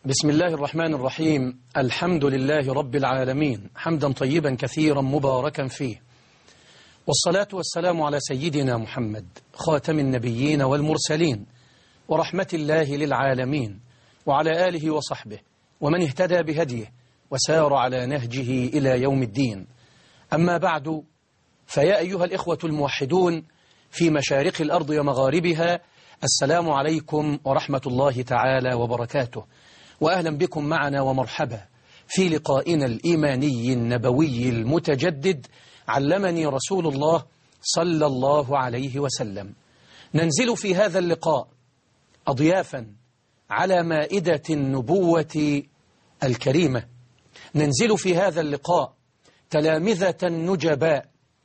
بسم الله الرحمن الرحيم الحمد لله رب العالمين حمدا طيبا كثيرا مباركا فيه والصلاة والسلام على سيدنا محمد خاتم النبيين والمرسلين ورحمة الله للعالمين وعلى آله وصحبه ومن اهتدى بهديه وسار على نهجه إلى يوم الدين أما بعد فيا أيها الإخوة الموحدون في مشارق الأرض ومغاربها السلام عليكم ورحمة الله تعالى وبركاته وأهلا بكم معنا ومرحبا في لقائنا الإيماني النبوي المتجدد علمني رسول الله صلى الله عليه وسلم ننزل في هذا اللقاء أضيافا على مائدة النبوة الكريمة ننزل في هذا اللقاء تلامذة نجباء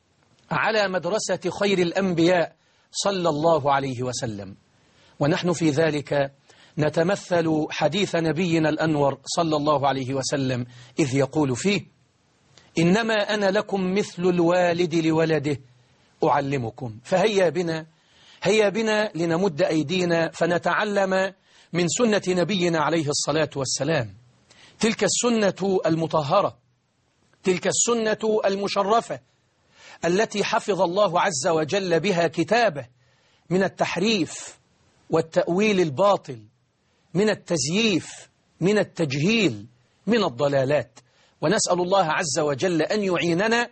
على مدرسة خير الأنبياء صلى الله عليه وسلم ونحن في ذلك نتمثل حديث نبينا الأنور صلى الله عليه وسلم إذ يقول فيه إنما أنا لكم مثل الوالد لولده أعلمكم فهيا بنا هيا بنا لنمد أيدينا فنتعلم من سنة نبينا عليه الصلاة والسلام تلك السنة المطهرة تلك السنة المشرفة التي حفظ الله عز وجل بها كتابه من التحريف والتأويل الباطل من التزييف من التجهيل من الضلالات ونسأل الله عز وجل أن يعيننا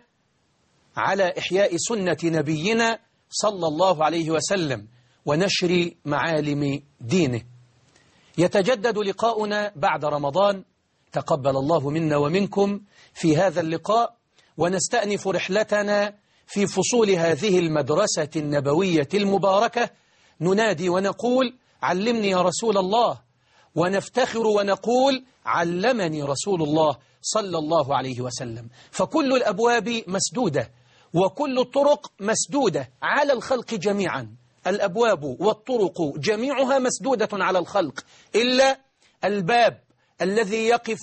على إحياء سنة نبينا صلى الله عليه وسلم ونشر معالم دينه يتجدد لقاؤنا بعد رمضان تقبل الله منا ومنكم في هذا اللقاء ونستأنف رحلتنا في فصول هذه المدرسة النبوية المباركة ننادي ونقول علمني يا رسول الله ونفتخر ونقول علمني رسول الله صلى الله عليه وسلم فكل الأبواب مسدودة وكل الطرق مسدودة على الخلق جميعا الأبواب والطرق جميعها مسدودة على الخلق إلا الباب الذي يقف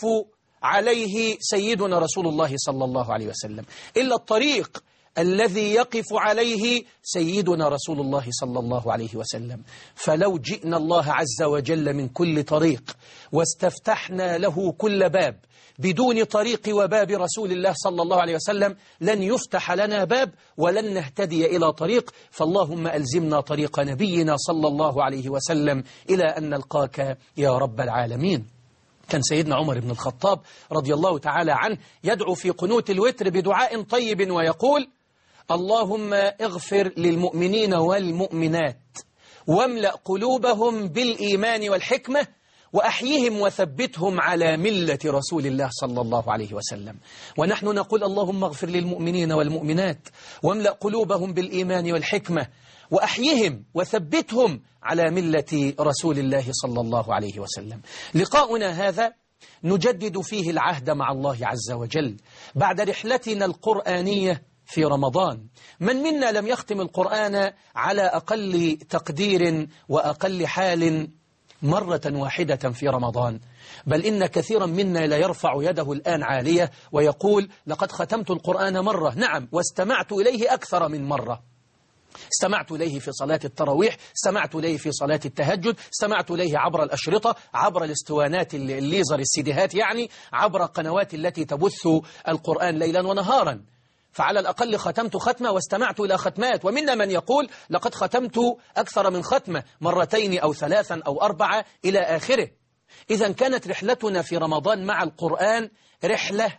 عليه سيدنا رسول الله صلى الله عليه وسلم إلا الطريق الذي يقف عليه سيدنا رسول الله صلى الله عليه وسلم فلو جئنا الله عز وجل من كل طريق واستفتحنا له كل باب بدون طريق وباب رسول الله صلى الله عليه وسلم لن يفتح لنا باب ولن نهتدي إلى طريق فاللهم ألزمنا طريق نبينا صلى الله عليه وسلم إلى أن نلقاك يا رب العالمين كان سيدنا عمر بن الخطاب رضي الله تعالى عنه يدعو في قنوت الوتر بدعاء طيب ويقول اللهم اغفر للمؤمنين والمؤمنات واملأ قلوبهم بالإيمان والحكمة وأحيهم وثبتهم على ملة رسول الله صلى الله عليه وسلم ونحن نقول اللهم اغفر للمؤمنين والمؤمنات واملأ قلوبهم بالإيمان والحكمة وأحيهم وثبتهم على ملة رسول الله صلى الله عليه وسلم لقاؤنا هذا نجدد فيه العهد مع الله عز وجل بعد رحلتنا القرآنية في رمضان من منا لم يختم القرآن على أقل تقدير وأقل حال مرة واحدة في رمضان بل إن كثيرا منا لا يرفع يده الآن عالية ويقول لقد ختمت القرآن مرة نعم واستمعت إليه أكثر من مرة استمعت إليه في صلاة التراويح استمعت إليه في صلاة التهجد استمعت إليه عبر الأشرطة عبر الاسطوانات الليزر السيديهات يعني عبر القنوات التي تبث القرآن ليلا ونهارا فعلى الأقل ختمت ختمة واستمعت إلى ختمات ومنا من يقول لقد ختمت أكثر من ختمة مرتين أو ثلاثا أو أربعة إلى آخره إذا كانت رحلتنا في رمضان مع القرآن رحلة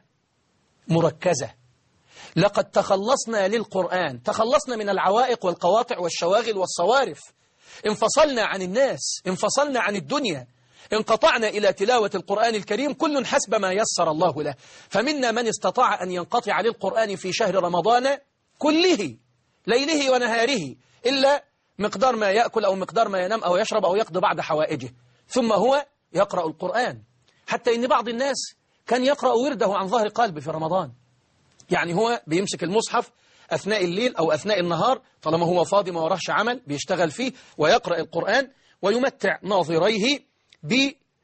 مركزة لقد تخلصنا للقرآن تخلصنا من العوائق والقواطع والشواغل والصوارف انفصلنا عن الناس انفصلنا عن الدنيا انقطعنا إلى تلاوة القرآن الكريم كل حسب ما يسر الله له فمنا من استطاع أن ينقطع للقرآن في شهر رمضان كله ليله ونهاره إلا مقدار ما يأكل أو مقدار ما ينام أو يشرب أو يقضي بعد حوائجه ثم هو يقرأ القرآن حتى إن بعض الناس كان يقرأ ورده عن ظهر قلب في رمضان يعني هو بيمسك المصحف أثناء الليل أو أثناء النهار طالما هو فاضي ما وراهش عمل بيشتغل فيه ويقرأ القرآن ويمتع ناظريه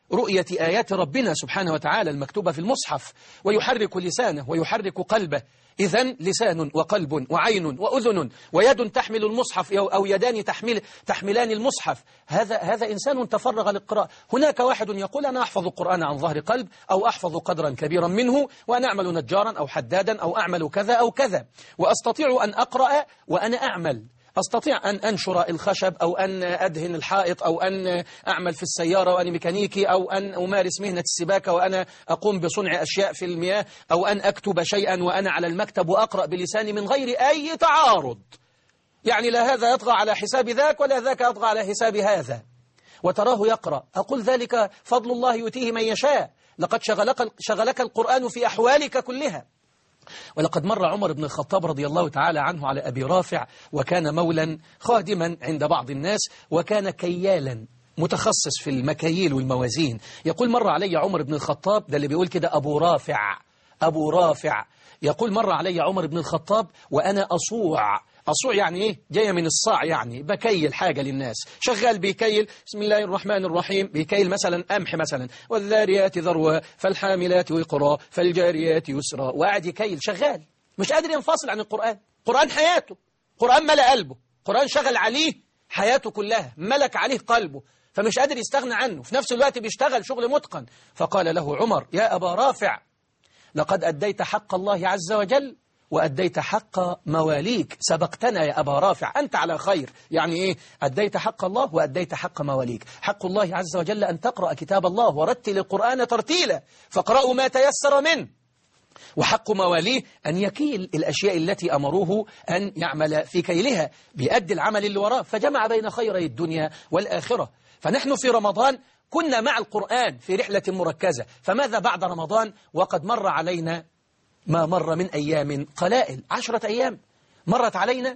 رؤية آيات ربنا سبحانه وتعالى المكتوبة في المصحف ويحرك لسانه ويحرك قلبه إذا لسان وقلب وعين وأذن ويد تحمل المصحف أو يدان تحمل تحملان المصحف هذا هذا إنسان تفرغ للقراءة هناك واحد يقول أنا أحفظ القرآن عن ظهر قلب أو أحفظ قدرا كبيرا منه وأنا أعمل نجارا أو حدادا أو أعمل كذا أو كذا وأستطيع أن أقرأ وأنا أعمل أستطيع أن أنشر الخشب أو أن أدهن الحائط أو أن أعمل في السيارة وأنا ميكانيكي أو أن أمارس مهنة السباكة وأنا أقوم بصنع أشياء في المياه أو أن أكتب شيئا وأنا على المكتب وأقرأ بلساني من غير أي تعارض يعني لا هذا يطغى على حساب ذاك ولا ذاك يطغى على حساب هذا وتراه يقرأ أقول ذلك فضل الله يؤتيه من يشاء لقد شغلك, شغلك القرآن في أحوالك كلها ولقد مر عمر بن الخطاب رضي الله تعالى عنه على أبي رافع وكان مولا خادما عند بعض الناس وكان كيالا متخصص في المكاييل والموازين يقول مر علي عمر بن الخطاب ده اللي بيقول كده أبو رافع أبو رافع يقول مر علي عمر بن الخطاب وأنا أصوع أصوع يعني إيه؟ جاية من الصاع يعني بكيل حاجة للناس شغال بيكيل بسم الله الرحمن الرحيم بيكيل مثلا قمح مثلا والذاريات ذروة فالحاملات وقرا فالجاريات يسرا وقاعد يكيل شغال مش قادر ينفصل عن القرآن قرآن حياته قرآن ملأ قلبه قرآن شغل عليه حياته كلها ملك عليه قلبه فمش قادر يستغنى عنه في نفس الوقت بيشتغل شغل متقن فقال له عمر يا أبا رافع لقد أديت حق الله عز وجل وأديت حق مواليك سبقتنا يا أبا رافع أنت على خير يعني إيه أديت حق الله وأديت حق مواليك حق الله عز وجل أن تقرأ كتاب الله ورتل القرآن ترتيلا فاقرأوا ما تيسر منه وحق مواليه أن يكيل الأشياء التي أمروه أن يعمل في كيلها بيأدي العمل اللي وراه فجمع بين خيري الدنيا والآخرة فنحن في رمضان كنا مع القرآن في رحلة مركزة فماذا بعد رمضان وقد مر علينا ما مر من أيام قلائل عشرة أيام مرت علينا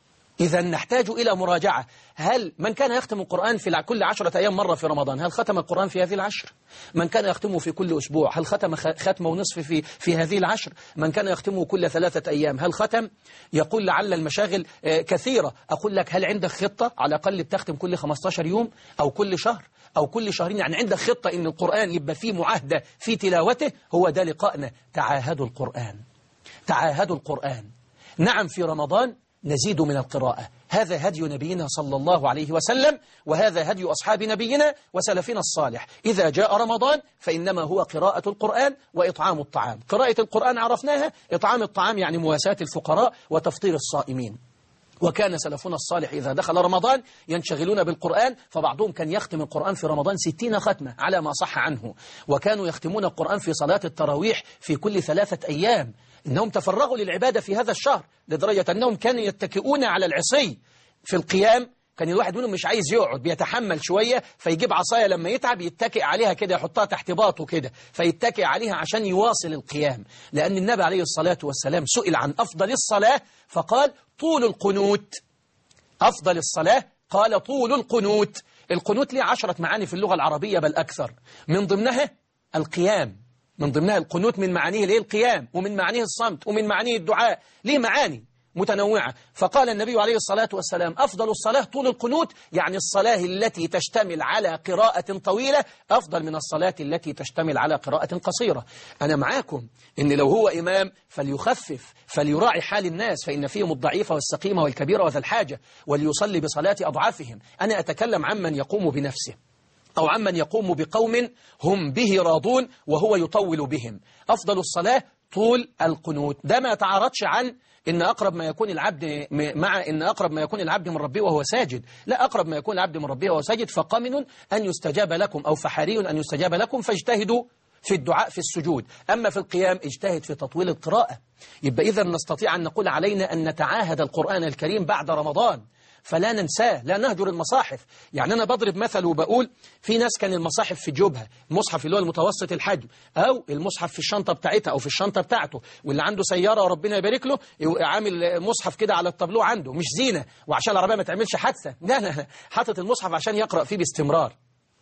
إذا نحتاج إلى مراجعة هل من كان يختم القرآن في كل عشرة أيام مرة في رمضان هل ختم القرآن في هذه العشر من كان يختمه في كل أسبوع هل ختم ختمه ونصف في, في هذه العشر من كان يختمه كل ثلاثة أيام هل ختم يقول لعل المشاغل كثيرة أقول لك هل عندك خطة على الأقل بتختم كل 15 يوم أو كل شهر أو كل شهرين يعني عندك خطة إن القرآن يبقى فيه معاهدة في تلاوته هو ده لقائنا تعاهدوا القرآن تعاهدوا القرآن نعم في رمضان نزيد من القراءة هذا هدي نبينا صلى الله عليه وسلم وهذا هدي أصحاب نبينا وسلفنا الصالح إذا جاء رمضان فإنما هو قراءة القرآن وإطعام الطعام قراءة القرآن عرفناها إطعام الطعام يعني مواساة الفقراء وتفطير الصائمين وكان سلفنا الصالح إذا دخل رمضان ينشغلون بالقرآن فبعضهم كان يختم القرآن في رمضان ستين ختمة على ما صح عنه وكانوا يختمون القرآن في صلاة التراويح في كل ثلاثة أيام إنهم تفرغوا للعبادة في هذا الشهر لدرجة أنهم كانوا يتكئون على العصي في القيام كان الواحد منهم مش عايز يقعد بيتحمل شوية فيجيب عصاية لما يتعب يتكئ عليها كده يحطها تحت باطه كده فيتكئ عليها عشان يواصل القيام لأن النبي عليه الصلاة والسلام سئل عن أفضل الصلاة فقال طول القنوت أفضل الصلاة قال طول القنوت القنوت ليه عشرة معاني في اللغة العربية بل أكثر من ضمنها القيام من ضمنها القنوت من معانيه ليه القيام ومن معانيه الصمت ومن معانيه الدعاء ليه معاني متنوعة فقال النبي عليه الصلاة والسلام أفضل الصلاة طول القنوت يعني الصلاة التي تشتمل على قراءة طويلة أفضل من الصلاة التي تشتمل على قراءة قصيرة أنا معاكم إن لو هو إمام فليخفف فليراعي حال الناس فإن فيهم الضعيفة والسقيمة والكبيرة وذا الحاجة وليصلي بصلاة أضعافهم أنا أتكلم عمن يقوم بنفسه أو عمن يقوم بقوم هم به راضون وهو يطول بهم أفضل الصلاة طول القنوت ده ما يتعارضش عن إن أقرب ما يكون العبد مع إن أقرب ما يكون العبد من ربه وهو ساجد لا أقرب ما يكون العبد من ربه وهو ساجد فقمن أن يستجاب لكم أو فحري أن يستجاب لكم فاجتهدوا في الدعاء في السجود أما في القيام اجتهد في تطويل القراءة يبقى إذا نستطيع أن نقول علينا أن نتعاهد القرآن الكريم بعد رمضان فلا ننساه لا نهجر المصاحف يعني أنا بضرب مثل وبقول في ناس كان المصاحف في جيوبها المصحف اللي هو المتوسط الحجم أو المصحف في الشنطة بتاعتها أو في الشنطة بتاعته واللي عنده سيارة وربنا يبارك له عامل مصحف كده على الطابلو عنده مش زينة وعشان العربية ما تعملش حادثة لا لا لا حاطط المصحف عشان يقرأ فيه باستمرار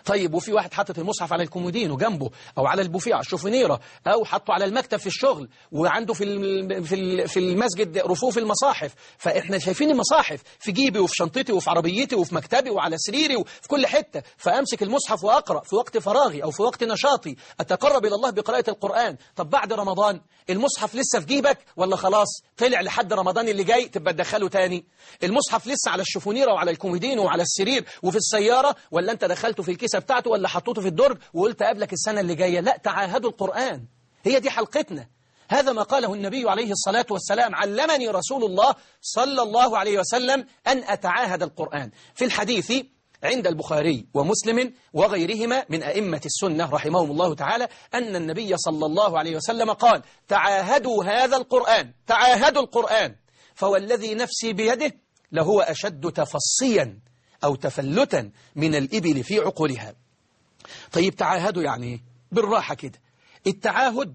طيب وفي واحد حاطط المصحف على الكومودين وجنبه او على البوفيه على الشوفينيره او حاطه على المكتب في الشغل وعنده في الم- في ال- في المسجد رفوف المصاحف فاحنا شايفين المصاحف في جيبي وفي شنطتي وفي عربيتي وفي مكتبي وعلى سريري وفي كل حته فامسك المصحف واقرا في وقت فراغي او في وقت نشاطي اتقرب الى الله بقراءه القران طب بعد رمضان المصحف لسه في جيبك ولا خلاص طلع لحد رمضان اللي جاي تبقى تدخله تاني المصحف لسه على الشوفونيره وعلى الكوميدين وعلى السرير وفي السياره ولا انت دخلته في الكيسه بتاعته ولا حطيته في الدرج وقلت قبلك السنه اللي جايه لا تعاهدوا القران هي دي حلقتنا هذا ما قاله النبي عليه الصلاة والسلام علمني رسول الله صلى الله عليه وسلم أن أتعاهد القرآن في الحديث عند البخاري ومسلم وغيرهما من أئمة السنة رحمهم الله تعالى أن النبي صلى الله عليه وسلم قال تعاهدوا هذا القرآن تعاهدوا القرآن فوالذي نفسي بيده لهو أشد تفصيا أو تفلتا من الإبل في عقولها طيب تعاهدوا يعني ايه بالراحة كده التعاهد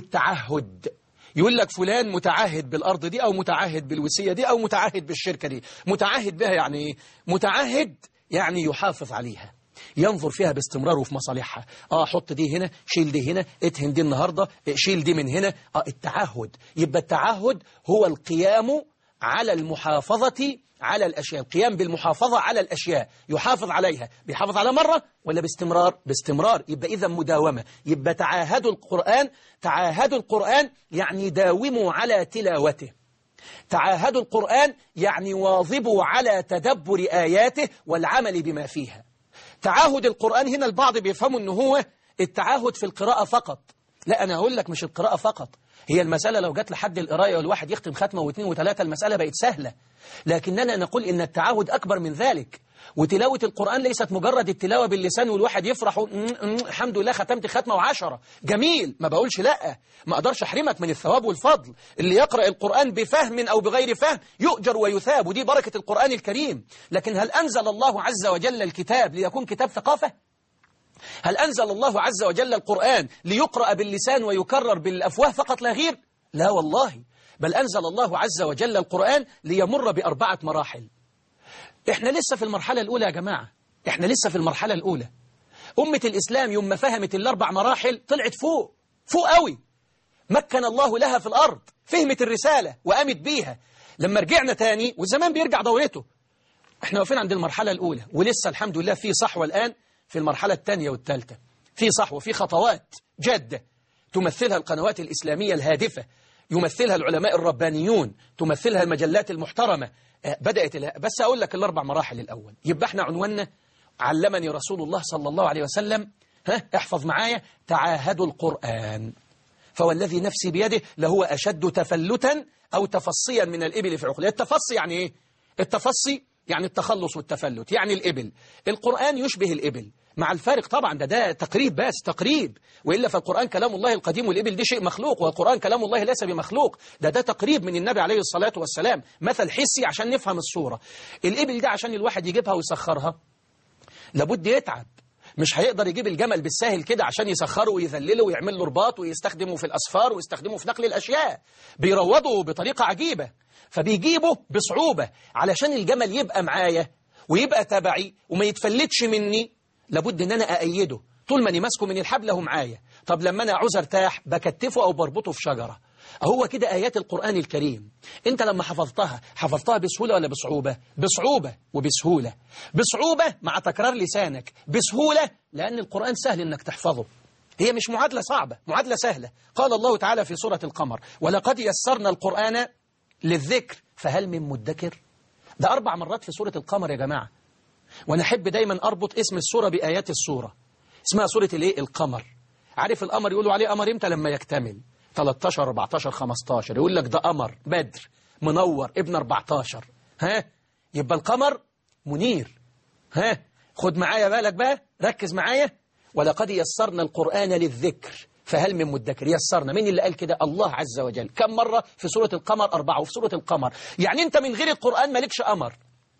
والتعهد يقول لك فلان متعهد بالأرض دي أو متعهد بالوسية دي أو متعهد بالشركة دي متعهد بها يعني ايه متعهد يعني يحافظ عليها ينظر فيها باستمرار وفي مصالحها اه حط دي هنا شيل دي هنا اتهن دي النهاردة شيل دي من هنا اه التعهد يبقى التعهد هو القيام على المحافظة على الأشياء القيام بالمحافظة على الأشياء يحافظ عليها بيحافظ على مرة ولا باستمرار باستمرار يبقى إذا مداومة يبقى تعاهدوا القرآن تعاهدوا القرآن يعني داوموا على تلاوته تعاهدوا القرآن يعني واظبوا على تدبر آياته والعمل بما فيها تعاهد القرآن هنا البعض بيفهموا أنه هو التعاهد في القراءة فقط لا أنا هقول لك مش القراءة فقط هي المسألة لو جت لحد القراية والواحد يختم ختمة واثنين وثلاثة المسألة بقت سهلة لكننا نقول إن التعاهد أكبر من ذلك وتلاوة القرآن ليست مجرد التلاوة باللسان والواحد يفرح و- م- م- الحمد لله ختمت ختمة وعشرة جميل ما بقولش لا ما أقدرش أحرمك من الثواب والفضل اللي يقرأ القرآن بفهم أو بغير فهم يؤجر ويثاب ودي بركة القرآن الكريم لكن هل أنزل الله عز وجل الكتاب ليكون كتاب ثقافة؟ هل أنزل الله عز وجل القرآن ليقرأ باللسان ويكرر بالأفواه فقط لا غير؟ لا والله بل أنزل الله عز وجل القرآن ليمر بأربعة مراحل إحنا لسه في المرحلة الأولى يا جماعة إحنا لسه في المرحلة الأولى أمة الإسلام يوم ما فهمت الأربع مراحل طلعت فوق فوق قوي مكن الله لها في الأرض فهمت الرسالة وقامت بيها لما رجعنا تاني والزمان بيرجع دورته احنا واقفين عند المرحلة الأولى ولسه الحمد لله في صحوة الآن في المرحلة الثانية والثالثة في صحوة في خطوات جادة تمثلها القنوات الإسلامية الهادفة يمثلها العلماء الربانيون تمثلها المجلات المحترمة آه، بدأت الها- بس أقول لك الأربع مراحل الأول يبقى احنا عنواننا علمني رسول الله صلى الله عليه وسلم ها احفظ معايا تعاهدوا القرآن فوالذي نفسي بيده لهو أشد تفلتا أو تفصيا من الإبل في عقله التفصي يعني إيه؟ التفصي يعني التخلص والتفلت يعني الإبل القرآن يشبه الإبل مع الفارق طبعا ده ده تقريب بس تقريب وإلا فالقرآن كلام الله القديم والإبل دي شيء مخلوق والقرآن كلام الله ليس بمخلوق ده ده تقريب من النبي عليه الصلاة والسلام مثل حسي عشان نفهم الصورة الإبل ده عشان الواحد يجيبها ويسخرها لابد يتعب مش هيقدر يجيب الجمل بالساهل كده عشان يسخره ويذلله ويعمل له رباط ويستخدمه في الأسفار ويستخدمه في نقل الأشياء بيروضه بطريقة عجيبة فبيجيبه بصعوبة علشان الجمل يبقى معايا ويبقى تبعي وما يتفلتش مني لابد ان انا أأيده طول ما أنا ماسكه من الحبل هو معايا طب لما انا عاوز ارتاح بكتفه او بربطه في شجرة هو كده آيات القرآن الكريم انت لما حفظتها حفظتها بسهولة ولا بصعوبة بصعوبة وبسهولة بصعوبة مع تكرار لسانك بسهولة لأن القرآن سهل انك تحفظه هي مش معادلة صعبة معادلة سهلة قال الله تعالى في سورة القمر ولقد يسرنا القرآن للذكر فهل من مدكر ده أربع مرات في سورة القمر يا جماعة وأنا أحب دايما أربط اسم السورة بآيات السورة اسمها سورة الايه القمر عارف القمر يقولوا عليه قمر امتى لما يكتمل 13 14 15 يقول لك ده قمر بدر منور ابن 14 ها يبقى القمر منير ها خد معايا بالك بقى ركز معايا ولقد يسرنا القرآن للذكر فهل من مدكر يسرنا مين اللي قال كده الله عز وجل كم مرة في سورة القمر أربعة وفي سورة القمر يعني أنت من غير القرآن مالكش قمر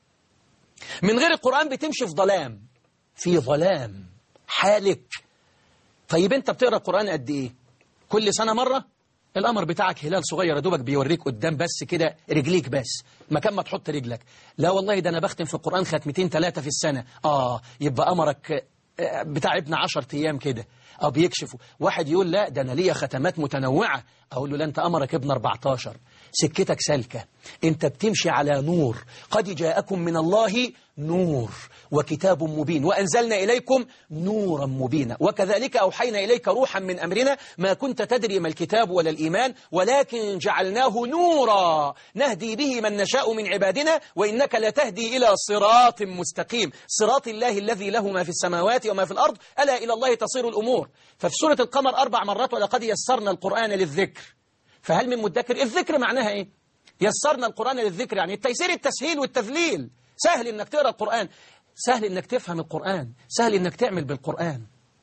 من غير القرآن بتمشي في ظلام في ظلام حالك طيب أنت بتقرأ القرآن قد إيه كل سنة مرة القمر بتاعك هلال صغير يا دوبك بيوريك قدام بس كده رجليك بس مكان ما تحط رجلك لا والله ده أنا بختم في القرآن ختمتين ثلاثة في السنة آه يبقى قمرك آه، بتاع ابن عشر أيام كده أو بيكشفوا واحد يقول لا ده أنا ليا ختمات متنوعة أقول له لا أنت أمرك ابن 14 سكتك سالكة أنت بتمشي على نور قد جاءكم من الله نور وكتاب مبين وأنزلنا إليكم نورا مبينا وكذلك أوحينا إليك روحا من أمرنا ما كنت تدري ما الكتاب ولا الإيمان ولكن جعلناه نورا نهدي به من نشاء من عبادنا وإنك لتهدي إلى صراط مستقيم صراط الله الذي له ما في السماوات وما في الأرض ألا إلى الله تصير الأمور ففي سورة القمر أربع مرات ولقد يسرنا القرآن للذكر فهل من مدكر الذكر معناها إيه يسرنا القرآن للذكر يعني التيسير التسهيل والتذليل سهل إنك تقرأ القرآن سهل إنك تفهم القرآن سهل إنك تعمل بالقرآن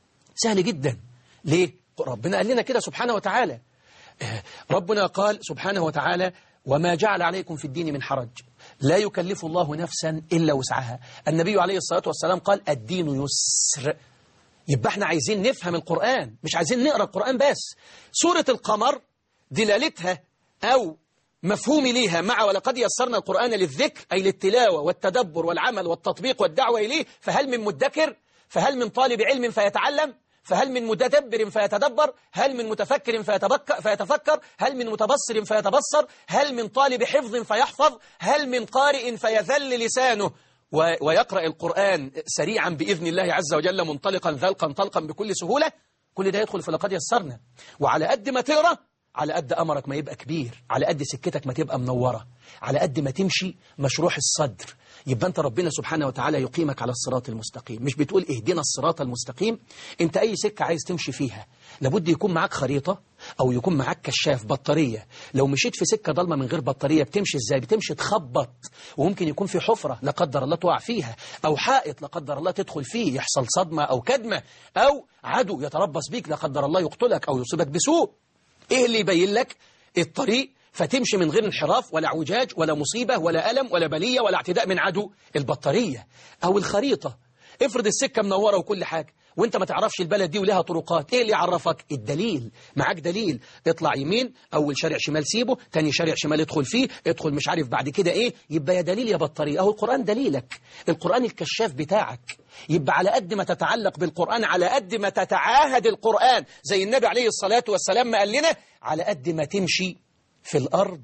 سهل جدا ليه ربنا قال لنا كده سبحانه وتعالى آه، ربنا قال سبحانه وتعالى وما جعل عليكم في الدين من حرج لا يكلف الله نفسا إلا وسعها النبي عليه الصلاة والسلام قال الدين يسر يبقى احنا عايزين نفهم القرآن مش عايزين نقرأ القرآن بس سورة القمر دلالتها أو مفهومي ليها مع ولقد يسرنا القرآن للذكر أي للتلاوة والتدبر والعمل والتطبيق والدعوة إليه فهل من مدكر فهل من طالب علم فيتعلم فهل من متدبر فيتدبر هل من متفكر فيتبك فيتفكر هل من متبصر فيتبصر هل من طالب حفظ فيحفظ هل من قارئ فيذل لسانه و- ويقرأ القرآن سريعا بإذن الله عز وجل منطلقا ذلقا طلقا بكل سهولة كل ده يدخل في لقد يسرنا وعلى قد ما تقرأ على قد أمرك ما يبقى كبير على قد سكتك ما تبقى منورة على قد ما تمشي مشروح الصدر يبقى أنت ربنا سبحانه وتعالى يقيمك على الصراط المستقيم مش بتقول اهدنا الصراط المستقيم أنت أي سكة عايز تمشي فيها لابد يكون معاك خريطة أو يكون معاك كشاف بطارية لو مشيت في سكة ضلمة من غير بطارية بتمشي إزاي بتمشي تخبط وممكن يكون في حفرة لا قدر الله تقع فيها أو حائط لا قدر الله تدخل فيه يحصل صدمة أو كدمة أو عدو يتربص بيك لا قدر الله يقتلك أو يصيبك بسوء ايه اللي يبين لك الطريق فتمشي من غير انحراف ولا اعوجاج ولا مصيبة ولا ألم ولا بلية ولا اعتداء من عدو البطارية أو الخريطة افرض السكة منورة وكل حاجة وانت ما تعرفش البلد دي ولها طرقات ايه اللي يعرفك الدليل معاك دليل اطلع يمين اول شارع شمال سيبه تاني شارع شمال ادخل فيه ادخل مش عارف بعد كده ايه يبقى يا دليل يا بطارية اهو القرآن دليلك القرآن الكشاف بتاعك يبقى على قد ما تتعلق بالقرآن على قد ما تتعاهد القرآن زي النبي عليه الصلاة والسلام ما قال لنا على قد ما تمشي في الأرض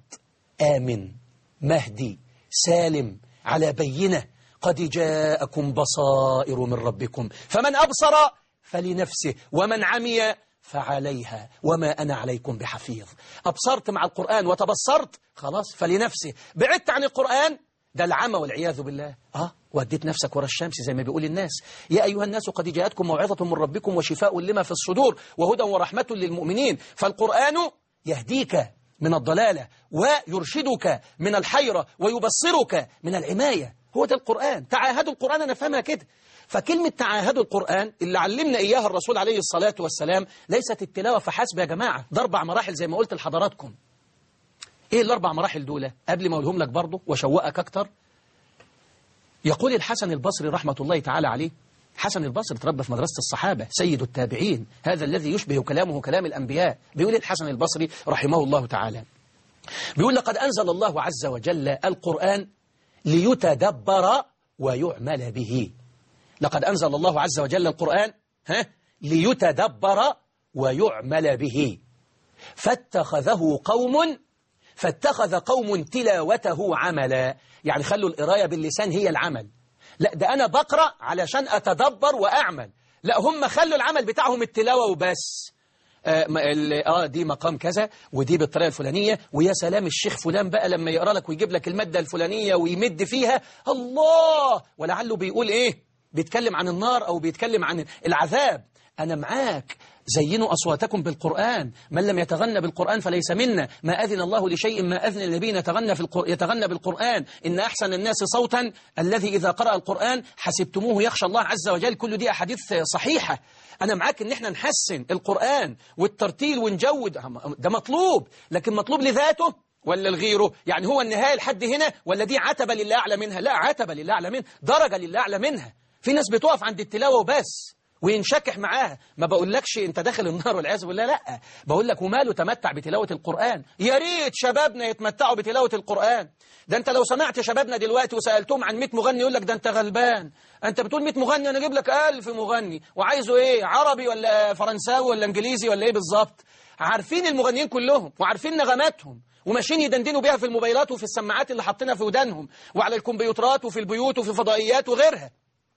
آمن مهدي سالم على بينة قد جاءكم بصائر من ربكم فمن أبصر فلنفسه ومن عمي فعليها وما أنا عليكم بحفيظ أبصرت مع القرآن وتبصرت خلاص فلنفسه بعدت عن القرآن ده العمى والعياذ بالله آه وديت نفسك ورا الشمس زي ما بيقول الناس يا أيها الناس قد جاءتكم موعظة من ربكم وشفاء لما في الصدور وهدى ورحمة للمؤمنين فالقرآن يهديك من الضلالة ويرشدك من الحيرة ويبصرك من العماية هو ده القرآن تعاهدوا القرآن أنا فهمها كده فكلمة تعاهدوا القرآن اللي علمنا إياها الرسول عليه الصلاة والسلام ليست التلاوة فحسب يا جماعة ده أربع مراحل زي ما قلت لحضراتكم إيه الأربع مراحل دول قبل ما أقولهم لك برضه وشوقك أكتر يقول الحسن البصري رحمة الله تعالى عليه حسن البصري تربى في مدرسة الصحابة سيد التابعين هذا الذي يشبه كلامه كلام الأنبياء بيقول الحسن البصري رحمه الله تعالى بيقول لقد أنزل الله عز وجل القرآن ليتدبر ويعمل به لقد أنزل الله عز وجل القرآن ها ليتدبر ويعمل به فاتخذه قوم فاتخذ قوم تلاوته عملا يعني خلوا القراية باللسان هي العمل لا ده أنا بقرأ علشان أتدبر وأعمل لا هم خلوا العمل بتاعهم التلاوة وبس آه, آه دي مقام كذا ودي بالطريقة الفلانية ويا سلام الشيخ فلان بقى لما يقرأ لك ويجيب لك المادة الفلانية ويمد فيها الله ولعله بيقول إيه بيتكلم عن النار أو بيتكلم عن العذاب أنا معاك زينوا أصواتكم بالقرآن من لم يتغنى بالقرآن فليس منا ما أذن الله لشيء ما أذن النبي يتغنى, في القر... يتغنى بالقرآن إن أحسن الناس صوتا الذي إذا قرأ القرآن حسبتموه يخشى الله عز وجل كل دي أحاديث صحيحة أنا معاك إن إحنا نحسن القرآن والترتيل ونجود ده مطلوب لكن مطلوب لذاته ولا لغيره يعني هو النهاية لحد هنا ولا دي عتبة لله أعلى منها لا عتبة لله أعلى منها درجة لله أعلى منها في ناس بتقف عند التلاوة وبس وينشكح معاها ما بقولكش انت داخل النار والعياذ بالله لا بقول لك وماله تمتع بتلاوة القرآن يا ريت شبابنا يتمتعوا بتلاوة القرآن ده انت لو سمعت شبابنا دلوقتي وسألتهم عن 100 مغني يقول لك ده انت غلبان انت بتقول 100 مغني انا اجيب لك 1000 مغني وعايزه ايه عربي ولا فرنساوي ولا انجليزي ولا ايه بالظبط عارفين المغنيين كلهم وعارفين نغماتهم وماشيين يدندنوا بيها في الموبايلات وفي السماعات اللي حاطينها في ودانهم وعلى الكمبيوترات وفي البيوت وفي الفضائيات وغيرها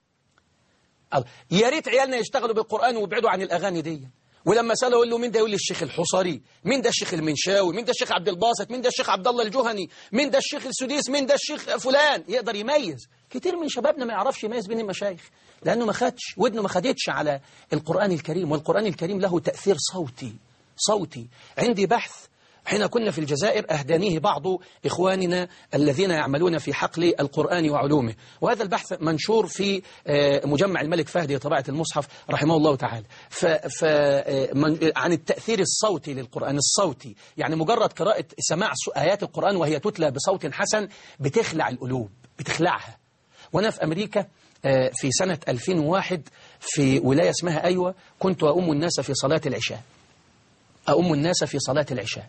يا ريت عيالنا يشتغلوا بالقرآن ويبعدوا عن الأغاني دي ولما سأله يقول له مين ده يقول لي الشيخ الحصري مين ده الشيخ المنشاوي مين ده الشيخ عبد الباسط مين ده الشيخ عبد الله الجهني مين ده الشيخ السديس مين ده الشيخ فلان يقدر يميز كتير من شبابنا ما يعرفش يميز بين المشايخ لأنه ما خدش ودنه ما خدتش على القرآن الكريم والقرآن الكريم له تأثير صوتي صوتي عندي بحث حين كنا في الجزائر أهدانيه بعض إخواننا الذين يعملون في حقل القرآن وعلومه وهذا البحث منشور في مجمع الملك فهد لطباعة المصحف رحمه الله تعالى ف ف عن التأثير الصوتي للقرآن الصوتي يعني مجرد قراءة سماع آيات القرآن وهي تتلى بصوت حسن بتخلع القلوب بتخلعها وأنا في أمريكا في سنة 2001 في ولاية اسمها أيوة كنت أؤم الناس في صلاة العشاء أؤم الناس في صلاة العشاء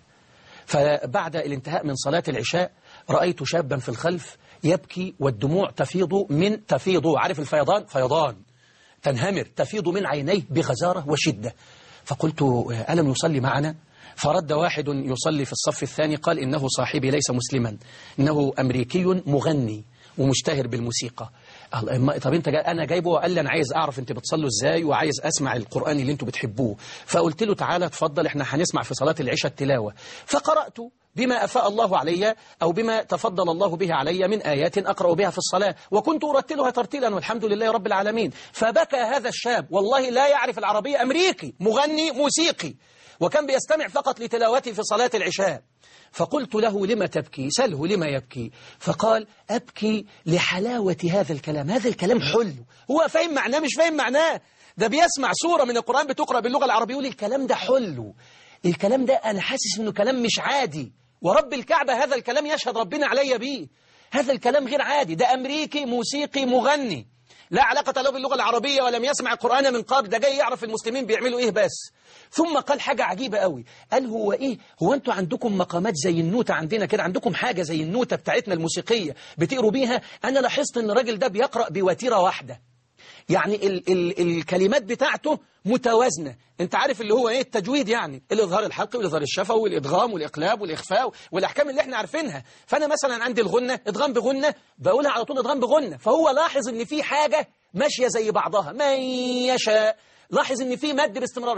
فبعد الانتهاء من صلاة العشاء رأيت شابا في الخلف يبكي والدموع تفيض من تفيض عارف الفيضان فيضان تنهمر تفيض من عينيه بغزارة وشدة فقلت ألم يصلي معنا فرد واحد يصلي في الصف الثاني قال إنه صاحبي ليس مسلما إنه أمريكي مغني ومشتهر بالموسيقى طب انت جاي انا جايبه وقال لي انا عايز اعرف انت بتصلوا ازاي وعايز اسمع القران اللي انتوا بتحبوه فقلت له تعالى اتفضل احنا هنسمع في صلاه العشاء التلاوه فقرات بما افاء الله علي او بما تفضل الله به علي من ايات اقرا بها في الصلاه وكنت ارتلها ترتيلا والحمد لله رب العالمين فبكى هذا الشاب والله لا يعرف العربيه امريكي مغني موسيقي وكان بيستمع فقط لتلاوتي في صلاه العشاء فقلت له لما تبكي سله لما يبكي فقال أبكي لحلاوة هذا الكلام هذا الكلام حلو هو فاهم معناه مش فاهم معناه ده بيسمع سورة من القرآن بتقرأ باللغة العربية يقول الكلام ده حلو الكلام ده أنا حاسس إنه كلام مش عادي ورب الكعبة هذا الكلام يشهد ربنا علي بيه هذا الكلام غير عادي ده أمريكي موسيقي مغني لا علاقة له باللغة العربية ولم يسمع القرآن من قبل ده جاي يعرف المسلمين بيعملوا إيه بس ثم قال حاجة عجيبة قوي قال هو إيه هو أنتوا عندكم مقامات زي النوتة عندنا كده عندكم حاجة زي النوتة بتاعتنا الموسيقية بتقروا بيها أنا لاحظت أن الراجل ده بيقرأ بوتيرة واحدة يعني ال ال الكلمات بتاعته متوازنة انت عارف اللي هو ايه التجويد يعني الإظهار الحلقي والإظهار الشفوي والإدغام والإقلاب والإخفاء والأحكام اللي احنا عارفينها فأنا مثلا عندي الغنة إدغام بغنة بقولها على طول إدغام بغنة فهو لاحظ ان في حاجة ماشية زي بعضها من يشاء لاحظ ان في مد باستمرار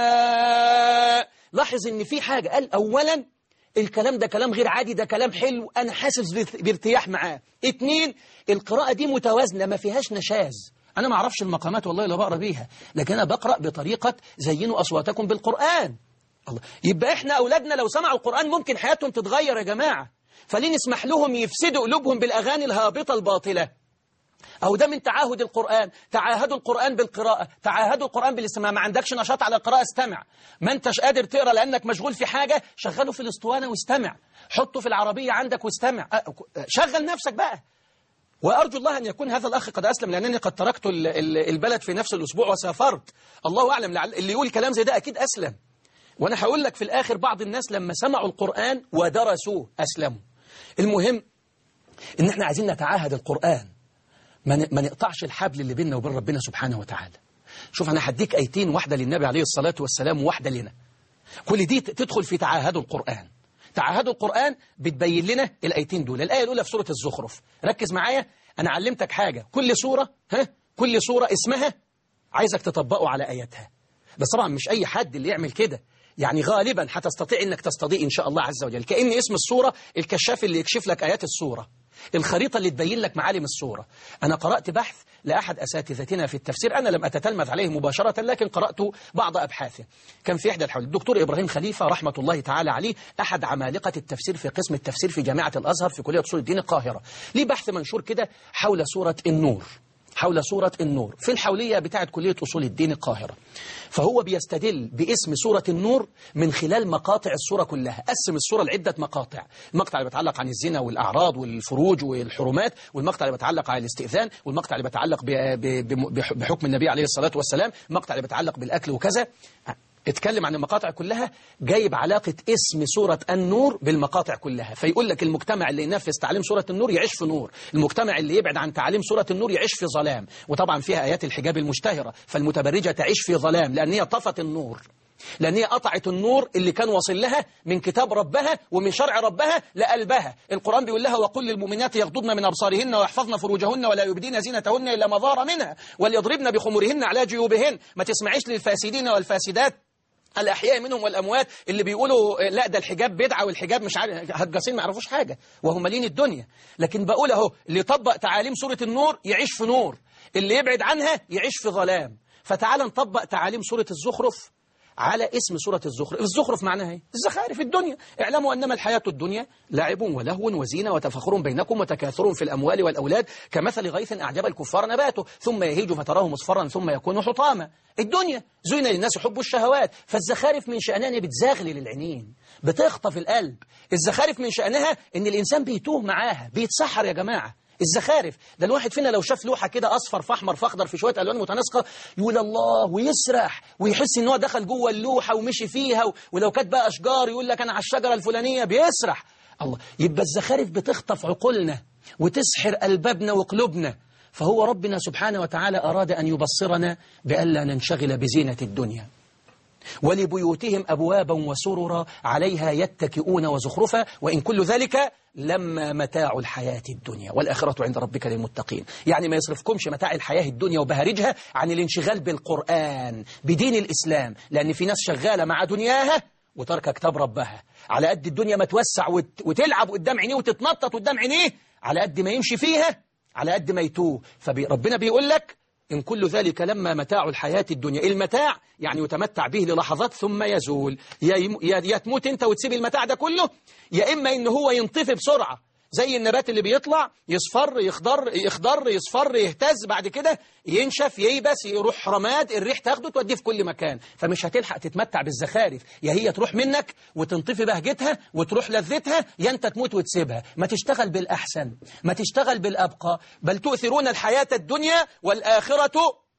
السماء لاحظ ان في حاجة قال أولا الكلام ده كلام غير عادي ده كلام حلو أنا حاسس بارتياح معاه اتنين القراءة دي متوازنة ما فيهاش نشاز أنا ما أعرفش المقامات والله اللي بقرأ بيها لكن أنا بقرأ بطريقة زينوا أصواتكم بالقرآن الله يبقى إحنا أولادنا لو سمعوا القرآن ممكن حياتهم تتغير يا جماعة فليه نسمح لهم يفسدوا قلوبهم بالأغاني الهابطة الباطلة أو ده من تعاهد القرآن تعاهدوا القرآن بالقراءة تعاهدوا القرآن بالاستماع ما عندكش نشاط على القراءة استمع ما انتش قادر تقرأ لأنك مشغول في حاجة شغله في الاسطوانة واستمع حطه في العربية عندك واستمع شغل نفسك بقى وأرجو الله أن يكون هذا الأخ قد أسلم لأنني قد تركت البلد في نفس الأسبوع وسافرت الله أعلم اللي يقول كلام زي ده أكيد أسلم وأنا هقول لك في الآخر بعض الناس لما سمعوا القرآن ودرسوه أسلموا المهم إن احنا عايزين نتعاهد القرآن ما نقطعش الحبل اللي بيننا وبين ربنا سبحانه وتعالى شوف أنا هديك أيتين واحدة للنبي عليه الصلاة والسلام وواحدة لنا كل دي تدخل في تعاهد القرآن تعاهد القرآن بتبين لنا الآيتين دول الآية الأولى في سورة الزخرف ركز معايا أنا علمتك حاجة كل سورة ها كل سورة اسمها عايزك تطبقه على آياتها بس طبعا مش أي حد اللي يعمل كده يعني غالبا هتستطيع انك تستضيء ان شاء الله عز وجل كأن اسم السورة الكشاف اللي يكشف لك آيات السورة الخريطة اللي تبين لك معالم السورة أنا قرأت بحث لأحد أساتذتنا في التفسير أنا لم أتتلمذ عليه مباشرة لكن قرأت بعض أبحاثه كان في إحدى الحول الدكتور إبراهيم خليفة رحمة الله تعالى عليه أحد عمالقة التفسير في قسم التفسير في جامعة الأزهر في كلية أصول الدين القاهرة ليه بحث منشور كده حول سورة النور حول سورة النور في الحولية بتاعت كلية أصول الدين القاهرة فهو بيستدل باسم سورة النور من خلال مقاطع السورة كلها قسم السورة لعدة مقاطع المقطع اللي بيتعلق عن الزنا والأعراض والفروج والحرمات والمقطع اللي بيتعلق عن الاستئذان والمقطع اللي بيتعلق ب- ب- ب- بحكم النبي عليه الصلاة والسلام المقطع اللي بيتعلق بالأكل وكذا اتكلم عن المقاطع كلها جايب علاقة اسم سورة النور بالمقاطع كلها فيقول لك المجتمع اللي ينفذ تعليم سورة النور يعيش في نور المجتمع اللي يبعد عن تعليم سورة النور يعيش في ظلام وطبعا فيها آيات الحجاب المشتهرة فالمتبرجة تعيش في ظلام لأن هي طفت النور لأن هي قطعت النور اللي كان واصل لها من كتاب ربها ومن شرع ربها لقلبها القرآن بيقول لها وقل للمؤمنات يغضضن من أبصارهن ويحفظن فروجهن ولا يبدين زينتهن إلا ما ظهر منها وليضربن بخمرهن على جيوبهن ما تسمعيش للفاسدين والفاسدات الأحياء منهم والأموات اللي بيقولوا لا ده الحجاب بدعة والحجاب مش عارف هجاسين ما يعرفوش حاجة وهم مالين الدنيا لكن بقول أهو اللي يطبق تعاليم سورة النور يعيش في نور اللي يبعد عنها يعيش في ظلام فتعال نطبق تعاليم سورة الزخرف على اسم سورة الزخرف الزخرف معناها ايه الزخارف الدنيا اعلموا أنما الحياة الدنيا لعب ولهو وزينة وتفخر بينكم وتكاثر في الأموال والأولاد كمثل غيث أعجب الكفار نباته ثم يهيج فتراه مصفرا ثم يكون حطاما الدنيا زين للناس حب الشهوات فالزخارف من شأنها إن بتزاغلل العينين بتخطف القلب الزخارف من شأنها ان الإنسان بيتوه معاها بيتسحر يا جماعة الزخارف ده الواحد فينا لو شاف لوحة كده أصفر في أحمر في أخضر في شوية ألوان متناسقة يقول الله ويسرح ويحس إن هو دخل جوه اللوحة ومشي فيها و- ولو كانت بقى أشجار يقول لك أنا على الشجرة الفلانية بيسرح الله يبقى الزخارف بتخطف عقولنا وتسحر ألبابنا وقلوبنا فهو ربنا سبحانه وتعالى أراد أن يبصرنا بألا ننشغل بزينة الدنيا ولبيوتهم أبوابا وسررا عليها يتكئون وزخرفا وإن كل ذلك لما متاع الحياة الدنيا والآخرة عند ربك للمتقين يعني ما يصرفكمش متاع الحياة الدنيا وبهارجها عن الانشغال بالقرآن بدين الإسلام لأن في ناس شغالة مع دنياها وترك كتاب ربها على قد الدنيا ما توسع وت- وتلعب قدام عينيه وتتنطط قدام عينيه على قد ما يمشي فيها على قد ما يتوه فربنا بيقول لك إن كل ذلك لما متاع الحياة الدنيا المتاع يعني يتمتع به للحظات ثم يزول يا يم- يا يا تموت أنت وتسيب المتاع ده كله يا إما إن هو ينطفي بسرعة زي النبات اللي بيطلع يصفر يخضر يخضر يصفر يهتز بعد كده ينشف ييبس يروح رماد الريح تاخده توديه في كل مكان فمش هتلحق تتمتع بالزخارف يا هي تروح منك وتنطفي بهجتها وتروح لذتها يا انت تموت وتسيبها ما تشتغل بالأحسن ما تشتغل بالأبقى بل تؤثرون الحياة الدنيا والآخرة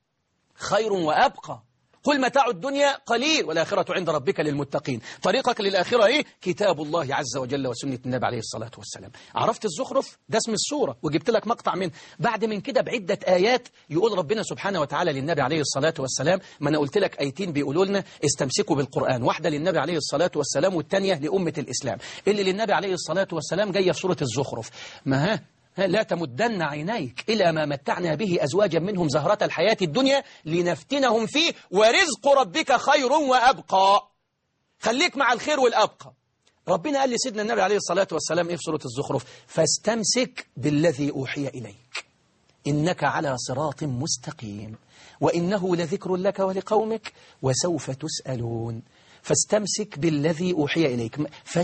خير وأبقى قل متاع الدنيا قليل والآخرة عند ربك للمتقين طريقك للآخرة إيه؟ كتاب الله عز وجل وسنة النبي عليه الصلاة والسلام عرفت الزخرف؟ ده اسم السورة وجبت لك مقطع منه بعد من كده بعدة آيات يقول ربنا سبحانه وتعالى للنبي عليه الصلاة والسلام ما أنا قلت لك آيتين بيقولوا لنا استمسكوا بالقرآن واحدة للنبي عليه الصلاة والسلام والثانية لأمة الإسلام اللي للنبي عليه الصلاة والسلام جاية في سورة الزخرف ما ها لا تمدن عينيك إلى ما متعنا به أزواجا منهم زهرة الحياة الدنيا لنفتنهم فيه ورزق ربك خير وأبقى خليك مع الخير والأبقى ربنا قال لسيدنا النبي عليه الصلاة والسلام إيه في سورة الزخرف فاستمسك بالذي أوحي إليك إنك على صراط مستقيم وإنه لذكر لك ولقومك وسوف تسألون فاستمسك بالذي أوحي إليك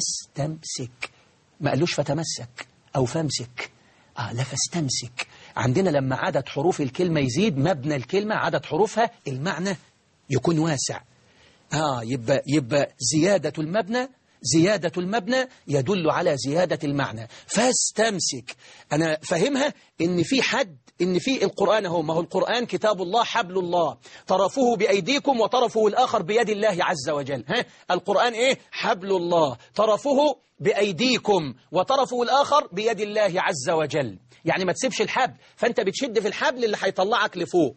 فاستمسك ما قالوش فتمسك أو فامسك آه لا فاستمسك عندنا لما عدد حروف الكلمة يزيد مبنى الكلمة عدد حروفها المعنى يكون واسع آه يبقى, يبقى زيادة المبنى زيادة المبنى يدل على زيادة المعنى فاستمسك أنا فهمها إن في حد إن في القرآن هو ما هو القرآن كتاب الله حبل الله طرفه بأيديكم وطرفه الآخر بيد الله عز وجل ها القرآن إيه حبل الله طرفه بأيديكم وطرفه الآخر بيد الله عز وجل يعني ما تسيبش الحبل فأنت بتشد في الحبل اللي هيطلعك لفوق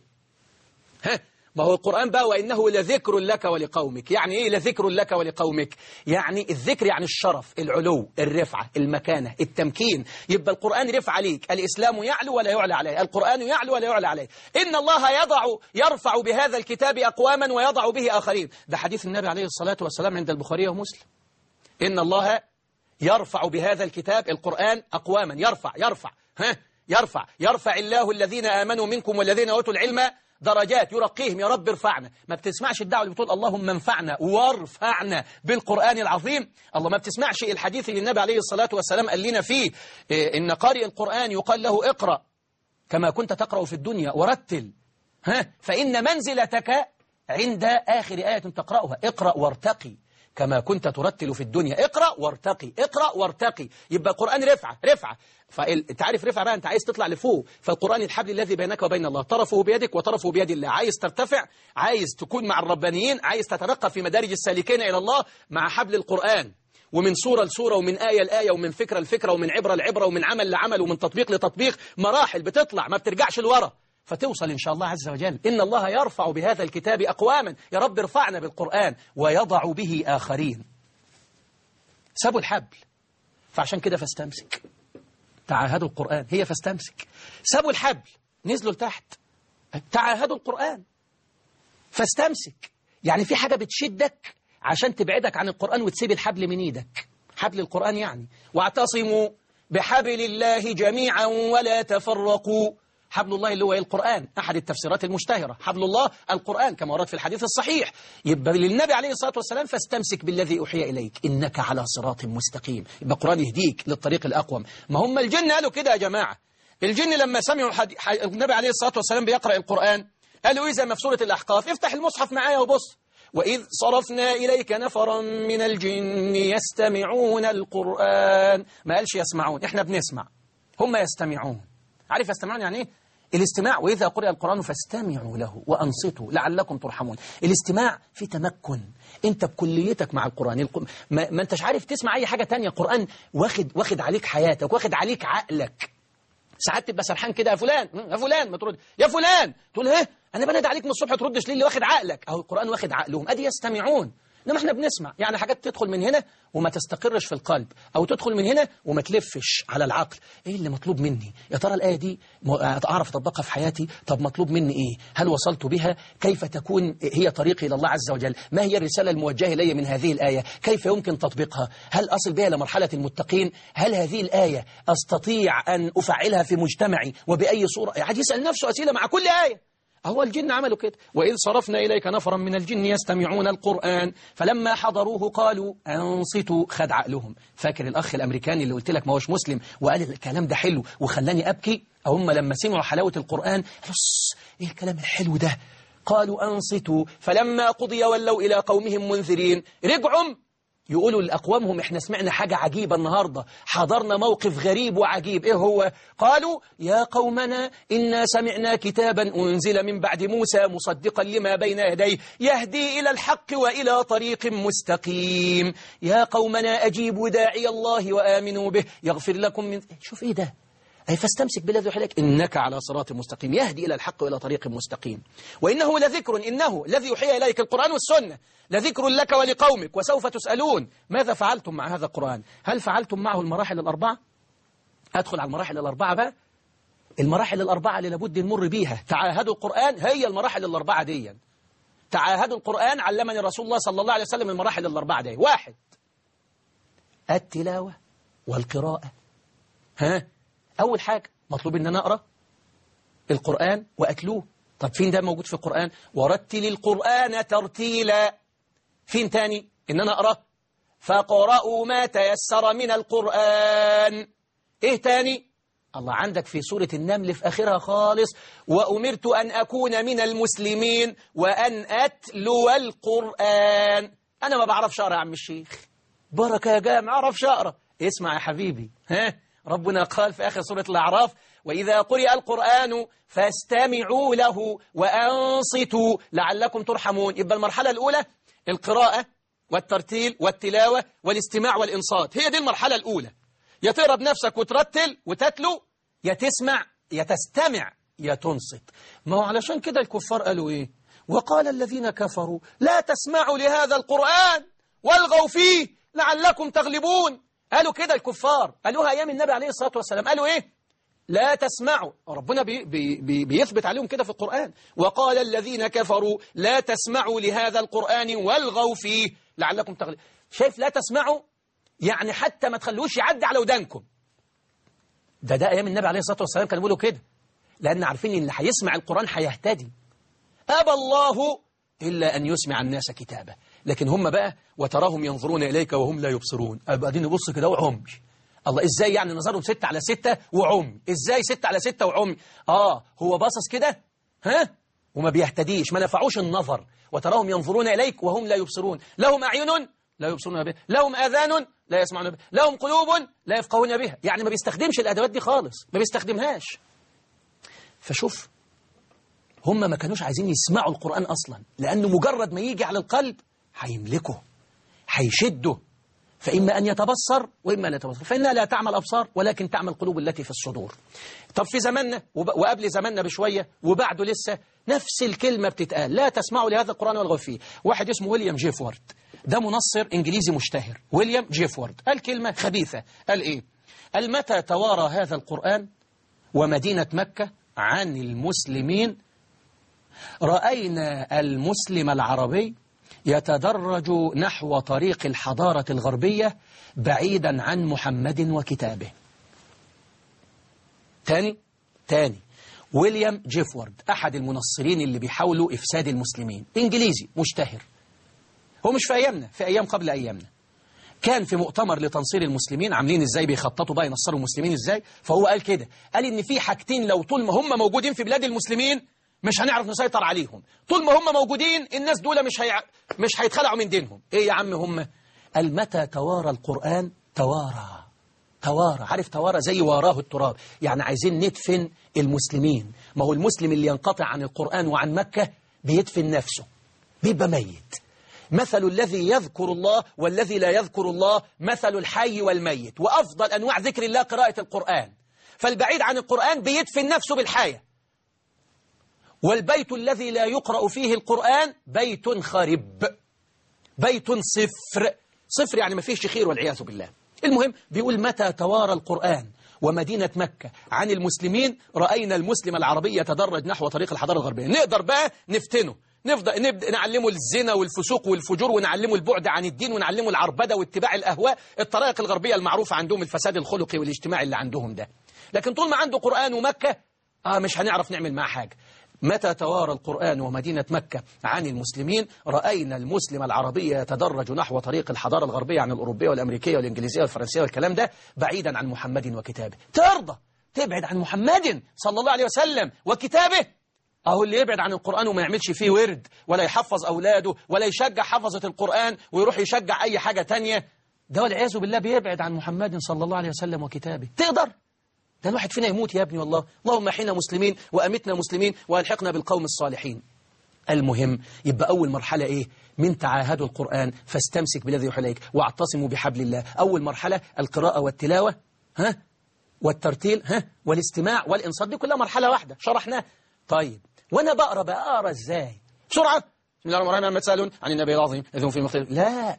ها ما هو القرآن بقى وإنه لذكر لك ولقومك يعني إيه لذكر لك ولقومك يعني الذكر يعني الشرف العلو الرفعة المكانة التمكين يبقى القرآن رفع عليك الإسلام يعلو ولا يعلى عليه القرآن يعلو ولا يعلى عليه إن الله يضع يرفع بهذا الكتاب أقواما ويضع به آخرين ده حديث النبي عليه الصلاة والسلام عند البخاري ومسلم إن الله يرفع بهذا الكتاب القرآن أقواما يرفع يرفع ها يرفع يرفع الله الذين آمنوا منكم والذين أوتوا العلم درجات يرقيهم يا رب ارفعنا ما بتسمعش الدعوة اللي بتقول اللهم انفعنا وارفعنا بالقرآن العظيم الله ما بتسمعش الحديث اللي النبي عليه الصلاة والسلام قال لنا فيه إيه إن قارئ القرآن يقال له اقرأ كما كنت تقرأ في الدنيا ورتل ها فإن منزلتك عند آخر آية تقرأها اقرأ وارتقي كما كنت ترتل في الدنيا اقرأ وارتقي اقرأ وارتقي يبقى القرآن رفعة رفعة فانت عارف رفعة بقى انت عايز تطلع لفوق فالقرآن الحبل الذي بينك وبين الله طرفه بيدك وطرفه بيد الله عايز ترتفع عايز تكون مع الربانيين عايز تترقى في مدارج السالكين إلى الله مع حبل القرآن ومن سورة لسورة ومن آية لآية ومن فكرة لفكرة ومن عبرة لعبرة ومن عمل لعمل ومن تطبيق لتطبيق مراحل بتطلع ما بترجعش لورا فتوصل إن شاء الله عز وجل إن الله يرفع بهذا الكتاب أقواما يا رب ارفعنا بالقرآن ويضع به آخرين سابوا الحبل فعشان كده فاستمسك تعاهدوا القرآن هي فاستمسك سابوا الحبل نزلوا لتحت تعاهدوا القرآن فاستمسك يعني في حاجة بتشدك عشان تبعدك عن القرآن وتسيب الحبل من ايدك حبل القرآن يعني واعتصموا بحبل الله جميعا ولا تفرقوا حبل الله اللي هو القرآن أحد التفسيرات المشتهرة حبل الله القرآن كما ورد في الحديث الصحيح يبقى للنبي عليه الصلاة والسلام فاستمسك بالذي أوحي إليك إنك على صراط مستقيم يبقى القرآن يهديك للطريق الأقوم ما هم الجن قالوا كده يا جماعة الجن لما سمعوا الحدي... النبي عليه الصلاة والسلام بيقرأ القرآن قالوا إذا ما في سورة الأحقاف افتح المصحف معايا وبص وإذ صرفنا إليك نفرا من الجن يستمعون القرآن ما قالش يسمعون إحنا بنسمع هم يستمعون عارف يستمعون يعني إيه الاستماع وإذا قرأ القرآن فاستمعوا له وأنصتوا لعلكم ترحمون الاستماع في تمكن انت بكليتك مع القرآن ما, ما انتش عارف تسمع أي حاجة تانية القرآن واخد, واخد عليك حياتك واخد عليك عقلك ساعات تبقى سرحان كده يا فلان يا فلان ما ترد يا فلان تقول ايه انا بنادي عليك من الصبح تردش ليه اللي واخد عقلك اهو القرآن واخد عقلهم ادي يستمعون انما احنا بنسمع يعني حاجات تدخل من هنا وما تستقرش في القلب او تدخل من هنا وما تلفش على العقل ايه اللي مطلوب مني يا ترى الايه دي اعرف اطبقها في حياتي طب مطلوب مني ايه هل وصلت بها كيف تكون هي طريقي الى الله عز وجل ما هي الرساله الموجهه الي من هذه الايه كيف يمكن تطبيقها هل اصل بها لمرحله المتقين هل هذه الايه استطيع ان افعلها في مجتمعي وباي صوره يعني يسال نفسه اسئله مع كل ايه هو الجن عملوا كده وإذ صرفنا إليك نفرا من الجن يستمعون القرآن فلما حضروه قالوا أنصتوا خد عقلهم فاكر الأخ الأمريكاني اللي قلت لك ما هوش مسلم وقال الكلام ده حلو وخلاني أبكي هم لما سمعوا حلاوة القرآن بص إيه الكلام الحلو ده قالوا أنصتوا فلما قضي ولوا إلى قومهم منذرين رجعوا يقولوا لأقوامهم إحنا سمعنا حاجة عجيبة النهاردة حضرنا موقف غريب وعجيب إيه هو؟ قالوا يا قومنا إنا سمعنا كتابا أنزل من بعد موسى مصدقا لما بين يديه يهدي إلى الحق وإلى طريق مستقيم يا قومنا أجيبوا داعي الله وآمنوا به يغفر لكم من شوف إيه ده أي فاستمسك بالذي يوحي لك إنك على صراط مستقيم يهدي إلى الحق وإلى طريق مستقيم وإنه لذكر إنه الذي يوحي إليك القرآن والسنة لذكر لك ولقومك وسوف تسألون ماذا فعلتم مع هذا القرآن هل فعلتم معه المراحل الأربعة أدخل على المراحل الأربعة بقى المراحل الأربعة اللي لابد نمر بيها تعاهدوا القرآن هي المراحل الأربعة دي تعاهدوا القرآن علمني رسول الله صلى الله عليه وسلم المراحل الأربعة دي واحد التلاوة والقراءة ها أول حاجة مطلوب إن أنا أقرأ القرآن وأتلوه طب فين ده موجود في القرآن ورتل القرآن ترتيلا فين تاني إن أنا أقرأ فقرأوا ما تيسر من القرآن إيه تاني الله عندك في سورة النمل في آخرها خالص وأمرت أن أكون من المسلمين وأن أتلو القرآن أنا ما بعرفش أقرأ يا عم الشيخ بركة يا جامع أعرفش أقرأ اسمع يا حبيبي ها ربنا قال في آخر سورة الأعراف وإذا قرئ القرآن فاستمعوا له وأنصتوا لعلكم ترحمون يبقى المرحلة الأولى القراءة والترتيل والتلاوة والاستماع والإنصات هي دي المرحلة الأولى يا تقرا بنفسك وترتل وتتلو يا تسمع يا تستمع يا تنصت ما هو علشان كده الكفار قالوا إيه وقال الذين كفروا لا تسمعوا لهذا القرآن والغوا فيه لعلكم تغلبون قالوا كده الكفار قالوها أيام النبي عليه الصلاة والسلام قالوا إيه لا تسمعوا ربنا بي بي بي بيثبت عليهم كده في القرآن وقال الذين كفروا لا تسمعوا لهذا القرآن والغوا فيه لعلكم تغلبون شايف لا تسمعوا يعني حتى ما تخلوش يعدي على ودانكم ده ده أيام النبي عليه الصلاة والسلام كانوا بيقولوا كده لأن عارفين إن اللي هيسمع القرآن هيهتدي أبى الله إلا أن يسمع الناس كتابه لكن هم بقى وتراهم ينظرون إليك وهم لا يبصرون قاعدين يبص كده وعمي الله ازاي يعني نظرهم ستة على ستة وعمي ازاي ستة على ستة وعمي اه هو باصص كده ها وما بيهتديش ما نفعوش النظر وتراهم ينظرون إليك وهم لا يبصرون لهم أعين لا يبصرون بها لهم آذان لا يسمعون بها لهم قلوب لا يفقهون بها يعني ما بيستخدمش الأدوات دي خالص ما بيستخدمهاش فشوف هم ما كانوش عايزين يسمعوا القرآن أصلا لأنه مجرد ما يجي على القلب هيملكه هيشده فإما أن يتبصر وإما لا يتبصر فإنها لا تعمل أبصار ولكن تعمل قلوب التي في الصدور طب في زماننا وقبل زماننا بشوية وبعده لسه نفس الكلمة بتتقال لا تسمعوا لهذا القرآن والغوا فيه واحد اسمه ويليام جيفورد ده منصر إنجليزي مشتهر ويليام جيفورد قال كلمة خبيثة قال إيه قال متى توارى هذا القرآن ومدينة مكة عن المسلمين رأينا المسلم العربي يتدرج نحو طريق الحضارة الغربية بعيدا عن محمد وكتابه تاني تاني ويليام جيفورد أحد المنصرين اللي بيحاولوا إفساد المسلمين إنجليزي مشتهر هو مش في أيامنا في أيام قبل أيامنا كان في مؤتمر لتنصير المسلمين عاملين ازاي بيخططوا بقى ينصروا المسلمين ازاي فهو قال كده قال ان في حاجتين لو طول ما هم موجودين في بلاد المسلمين مش هنعرف نسيطر عليهم طول ما هم موجودين الناس دول مش هي... مش هيتخلعوا من دينهم ايه يا عم هم قال متى توارى القرآن توارى توارى عارف توارى زي واراه التراب يعني عايزين ندفن المسلمين ما هو المسلم اللي ينقطع عن القرآن وعن مكة بيدفن نفسه بيبقى ميت مثل الذي يذكر الله والذي لا يذكر الله مثل الحي والميت وأفضل أنواع ذكر الله قراءة القرآن فالبعيد عن القرآن بيدفن نفسه بالحياة والبيت الذي لا يقرأ فيه القرآن بيت خرب بيت صفر صفر يعني ما فيش خير والعياذ بالله المهم بيقول متى توارى القرآن ومدينة مكة عن المسلمين رأينا المسلم العربي يتدرج نحو طريق الحضارة الغربية نقدر بقى نفتنه نفضل نبدأ نعلمه الزنا والفسوق والفجور ونعلمه البعد عن الدين ونعلمه العربدة واتباع الأهواء الطرائق الغربية المعروفة عندهم الفساد الخلقي والاجتماعي اللي عندهم ده لكن طول ما عنده قرآن ومكة آه مش هنعرف نعمل معاه حاجة متى توارى القرآن ومدينة مكة عن المسلمين رأينا المسلم العربي يتدرج نحو طريق الحضارة الغربية عن الأوروبية والأمريكية والإنجليزية والفرنسية والكلام ده بعيدا عن محمد وكتابه ترضى تبعد عن محمد صلى الله عليه وسلم وكتابه أهو اللي يبعد عن القرآن وما يعملش فيه ورد ولا يحفظ أولاده ولا يشجع حفظة القرآن ويروح يشجع أي حاجة تانية ده والعياذ بالله بيبعد عن محمد صلى الله عليه وسلم وكتابه تقدر ده الواحد فينا يموت يا ابني والله اللهم احينا مسلمين وأمتنا مسلمين وألحقنا بالقوم الصالحين المهم يبقى أول مرحلة إيه من تعاهدوا القرآن فاستمسك بالذي يوحى إليك واعتصموا بحبل الله أول مرحلة القراءة والتلاوة ها والترتيل ها والاستماع والإنصات دي كلها مرحلة واحدة شرحناها طيب وأنا بقرأ بقرأ إزاي بسرعة بسم الله الرحمن الرحيم تسألون عن النبي العظيم إذن في مختلف لا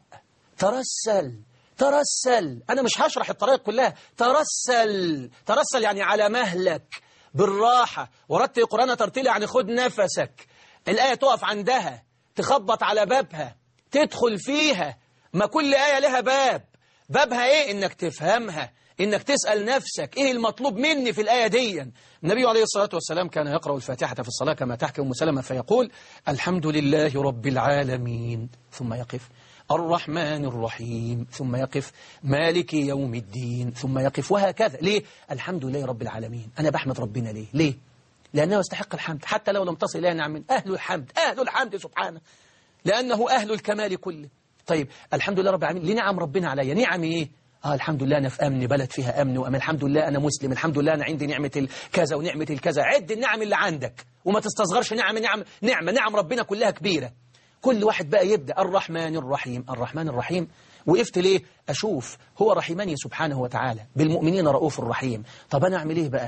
ترسل ترسل أنا مش هشرح الطريق كلها ترسل ترسل يعني على مهلك بالراحة ورتل القرآن ترتيل يعني خد نفسك الآية تقف عندها تخبط على بابها تدخل فيها ما كل آية لها باب بابها إيه إنك تفهمها إنك تسأل نفسك إيه المطلوب مني في الآية دي النبي عليه الصلاة والسلام كان يقرأ الفاتحة في الصلاة كما تحكي أم سلمة فيقول الحمد لله رب العالمين ثم يقف الرحمن الرحيم ثم يقف مالك يوم الدين ثم يقف وهكذا ليه؟ الحمد لله رب العالمين أنا بحمد ربنا ليه؟ ليه؟ لأنه يستحق الحمد حتى لو لم تصل إليه نعم أهل الحمد أهل الحمد سبحانه لأنه أهل الكمال كله طيب الحمد لله رب العالمين ليه نعم ربنا عليا نعم إيه؟ آه الحمد لله أنا في أمن بلد فيها أمن وأمان الحمد لله أنا مسلم الحمد لله أنا عندي نعمة الكذا ونعمة الكذا عد النعم اللي عندك وما تستصغرش نعم نعم نعمة نعم ربنا كلها كبيرة كل واحد بقى يبدأ الرحمن الرحيم الرحمن الرحيم وقفت ليه أشوف هو رحمني سبحانه وتعالى بالمؤمنين رؤوف الرحيم طب أنا أعمل إيه بقى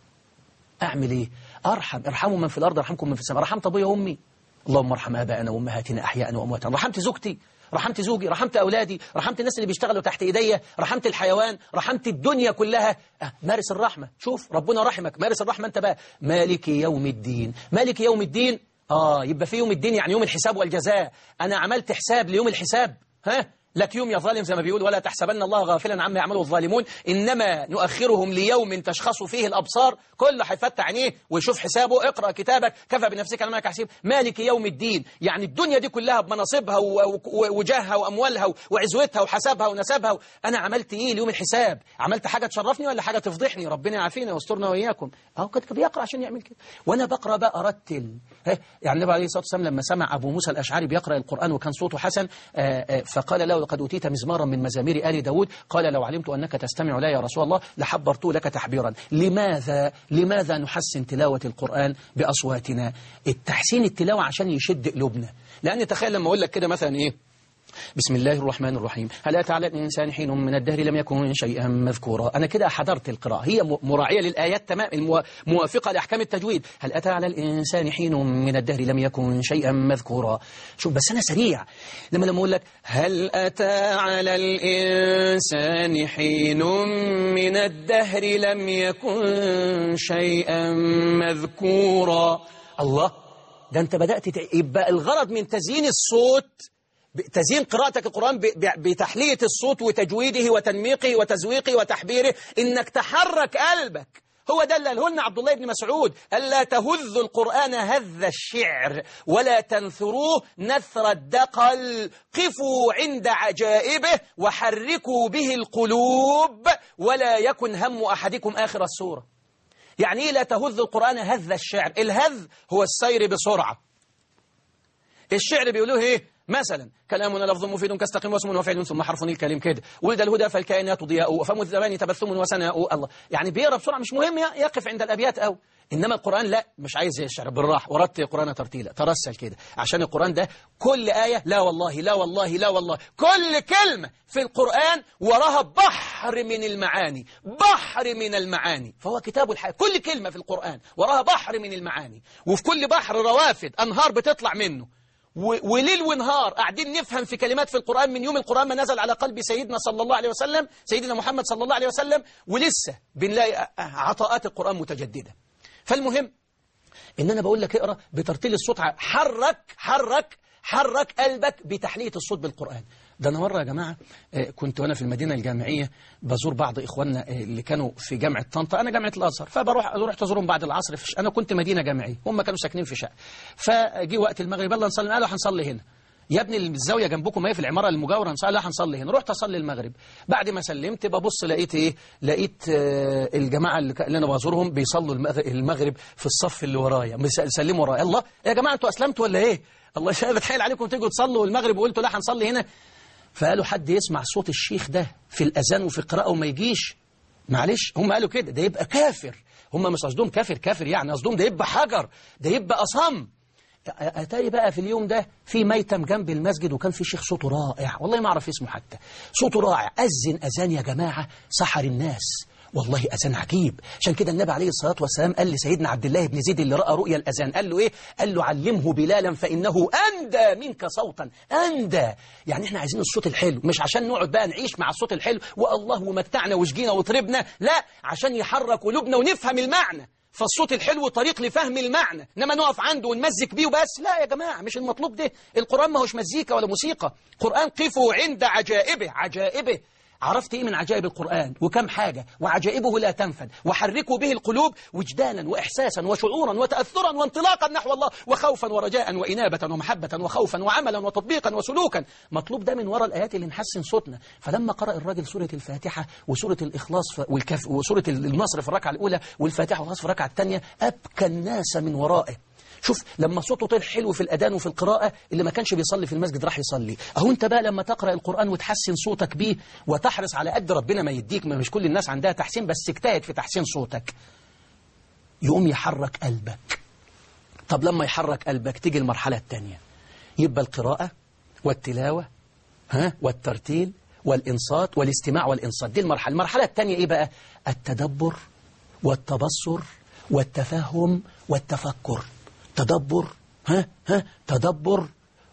أعمل إيه أرحم ارحموا من في الأرض ارحمكم من في السماء رحمت أبويا وأمي اللهم ارحم آباءنا وأمهاتنا أحياء وأمواتا رحمت زوجتي رحمت زوجي رحمت أولادي رحمت الناس اللي بيشتغلوا تحت إيديا رحمت الحيوان رحمت الدنيا كلها أه مارس الرحمة شوف ربنا رحمك مارس الرحمة أنت بقى مالك يوم الدين مالك يوم الدين آه يبقى في يوم الدين يعني يوم الحساب والجزاء أنا عملت حساب ليوم الحساب ها لك يوم يا ظالم زي ما بيقول ولا تحسبن الله غافلا عما يعمله الظالمون إنما نؤخرهم ليوم تشخص فيه الأبصار كل هيفتح عينيه ويشوف حسابه اقرأ كتابك كفى بنفسك على مالك حسيب مالك يوم الدين يعني الدنيا دي كلها بمناصبها ووجاهها وأموالها وعزوتها وحسابها ونسبها أنا عملت إيه ليوم الحساب عملت حاجة تشرفني ولا حاجة تفضحني ربنا يعافينا ويسترنا وإياكم أهو كده بيقرأ عشان يعمل كده وأنا بقرأ بقى أرتل يعني النبي عليه الصلاة والسلام لما سمع أبو موسى الأشعري بيقرأ القرآن وكان صوته حسن فقال له لقد أوتيت مزمارا من مزامير آل داود قال لو علمت أنك تستمع لا يا رسول الله لحبرت لك تحبيرا لماذا لماذا نحسن تلاوة القرآن بأصواتنا التحسين التلاوة عشان يشد قلوبنا لأن تخيل لما أقول لك كده مثلا إيه بسم الله الرحمن الرحيم هل أتى على الإنسان حين من الدهر لم يكن شيئا مذكورا أنا كده حضرت القراءة هي مراعية للآيات تمام موافقة لأحكام التجويد هل أتى على الإنسان حين من الدهر لم يكن شيئا مذكورا شوف بس أنا سريع لما لما أقول لك هل أتى على الإنسان حين من الدهر لم يكن شيئا مذكورا الله ده أنت بدأت يبقى الغرض من تزيين الصوت تزيين قراءتك القرآن بتحلية الصوت وتجويده وتنميقه وتزويقه وتحبيره إنك تحرك قلبك هو ده اللي قاله لنا عبد الله بن مسعود ألا تهذوا القرآن هذ الشعر ولا تنثروه نثر الدقل قفوا عند عجائبه وحركوا به القلوب ولا يكن هم أحدكم آخر السورة يعني إيه لا تهذوا القرآن هذ الشعر الهذ هو السير بسرعة الشعر بيقولوه إيه مثلا كلامنا لفظ مفيد كاستقيم واسم وفعل ثم حرف الكلم كده ولد الهدى فالكائنات ضياء وفم الزمان تبثم وسناء الله يعني بيقرا بسرعه مش مهم يقف عند الابيات او انما القران لا مش عايز زي الشعر بالراحه ورتل القران ترتيلا ترسل كده عشان القران ده كل ايه لا والله لا والله لا والله كل كلمه في القران وراها بحر من المعاني بحر من المعاني فهو كتاب الحياه كل كلمه في القران وراها بحر من المعاني وفي كل بحر روافد انهار بتطلع منه وليل ونهار قاعدين نفهم في كلمات في القرآن من يوم القرآن ما نزل على قلب سيدنا صلى الله عليه وسلم سيدنا محمد صلى الله عليه وسلم ولسه بنلاقي عطاءات القرآن متجددة فالمهم إن أنا بقول لك اقرأ بترتيل الصوت حرك حرك حرك قلبك بتحلية الصوت بالقرآن ده أنا مرة يا جماعة كنت وأنا في المدينة الجامعية بزور بعض إخواننا اللي كانوا في جامعة طنطا أنا جامعة الأزهر فبروح رحت أزورهم بعد العصر في أنا كنت مدينة جامعية هم كانوا ساكنين في شقة فجي وقت المغرب يلا نصلي قالوا هنصلي هنا يا ابني الزاويه جنبكم ما هي في العماره المجاوره نصلي لا هنصلي هنا رحت اصلي المغرب بعد ما سلمت ببص لقيت ايه لقيت آه الجماعه اللي, اللي انا بزورهم بيصلوا المغرب في الصف اللي ورايا سلموا ورايا الله يا جماعه انتوا اسلمتوا ولا ايه الله بتحايل عليكم تيجوا تصلوا المغرب وقلتوا لا هنصلي هنا فقالوا حد يسمع صوت الشيخ ده في الأذان وفي القراءة وما يجيش معلش هم قالوا كده ده يبقى كافر هم مش قصدهم كافر كافر يعني قصدهم ده يبقى حجر ده يبقى أصم أتاري بقى في اليوم ده في ميتم جنب المسجد وكان في شيخ صوته رائع والله ما أعرف اسمه حتى صوته رائع أذن أذان يا جماعة سحر الناس والله أذان عجيب عشان كده النبي عليه الصلاة والسلام قال لسيدنا عبد الله بن زيد اللي رأى رؤيا الأذان قال له إيه قال له علمه بلالا فإنه أندى منك صوتا أندى يعني إحنا عايزين الصوت الحلو مش عشان نقعد بقى نعيش مع الصوت الحلو والله ومتعنا وشجينا وطربنا لا عشان يحرك قلوبنا ونفهم المعنى فالصوت الحلو طريق لفهم المعنى انما نقف عنده ونمزك بيه وبس لا يا جماعة مش المطلوب ده القرآن ما هوش مزيكا ولا موسيقى قرآن قفوا عند عجائبه عجائبه عرفت إيه من عجائب القرآن وكم حاجة وعجائبه لا تنفد وحركوا به القلوب وجدانا وإحساسا وشعورا وتأثرا وانطلاقا نحو الله وخوفا ورجاء وإنابة ومحبة وخوفا وعملا وتطبيقا وسلوكا مطلوب ده من وراء الآيات اللي نحسن صوتنا فلما قرأ الراجل سورة الفاتحة وسورة الإخلاص والكف وسورة النصر في الركعة الأولى والفاتحة والإخلاص في الركعة الثانية أبكى الناس من ورائه شوف لما صوته طلع حلو في الأذان وفي القراءة اللي ما كانش بيصلي في المسجد راح يصلي أهو أنت بقى لما تقرأ القرآن وتحسن صوتك بيه وتحرص على قد ربنا ما يديك ما مش كل الناس عندها تحسين بس اجتهد في تحسين صوتك يقوم يحرك قلبك طب لما يحرك قلبك تيجي المرحلة الثانية يبقى القراءة والتلاوة ها والترتيل والإنصات والاستماع والإنصات دي المرحلة المرحلة الثانية إيه بقى التدبر والتبصر والتفهم والتفكر تدبر ها ها تدبر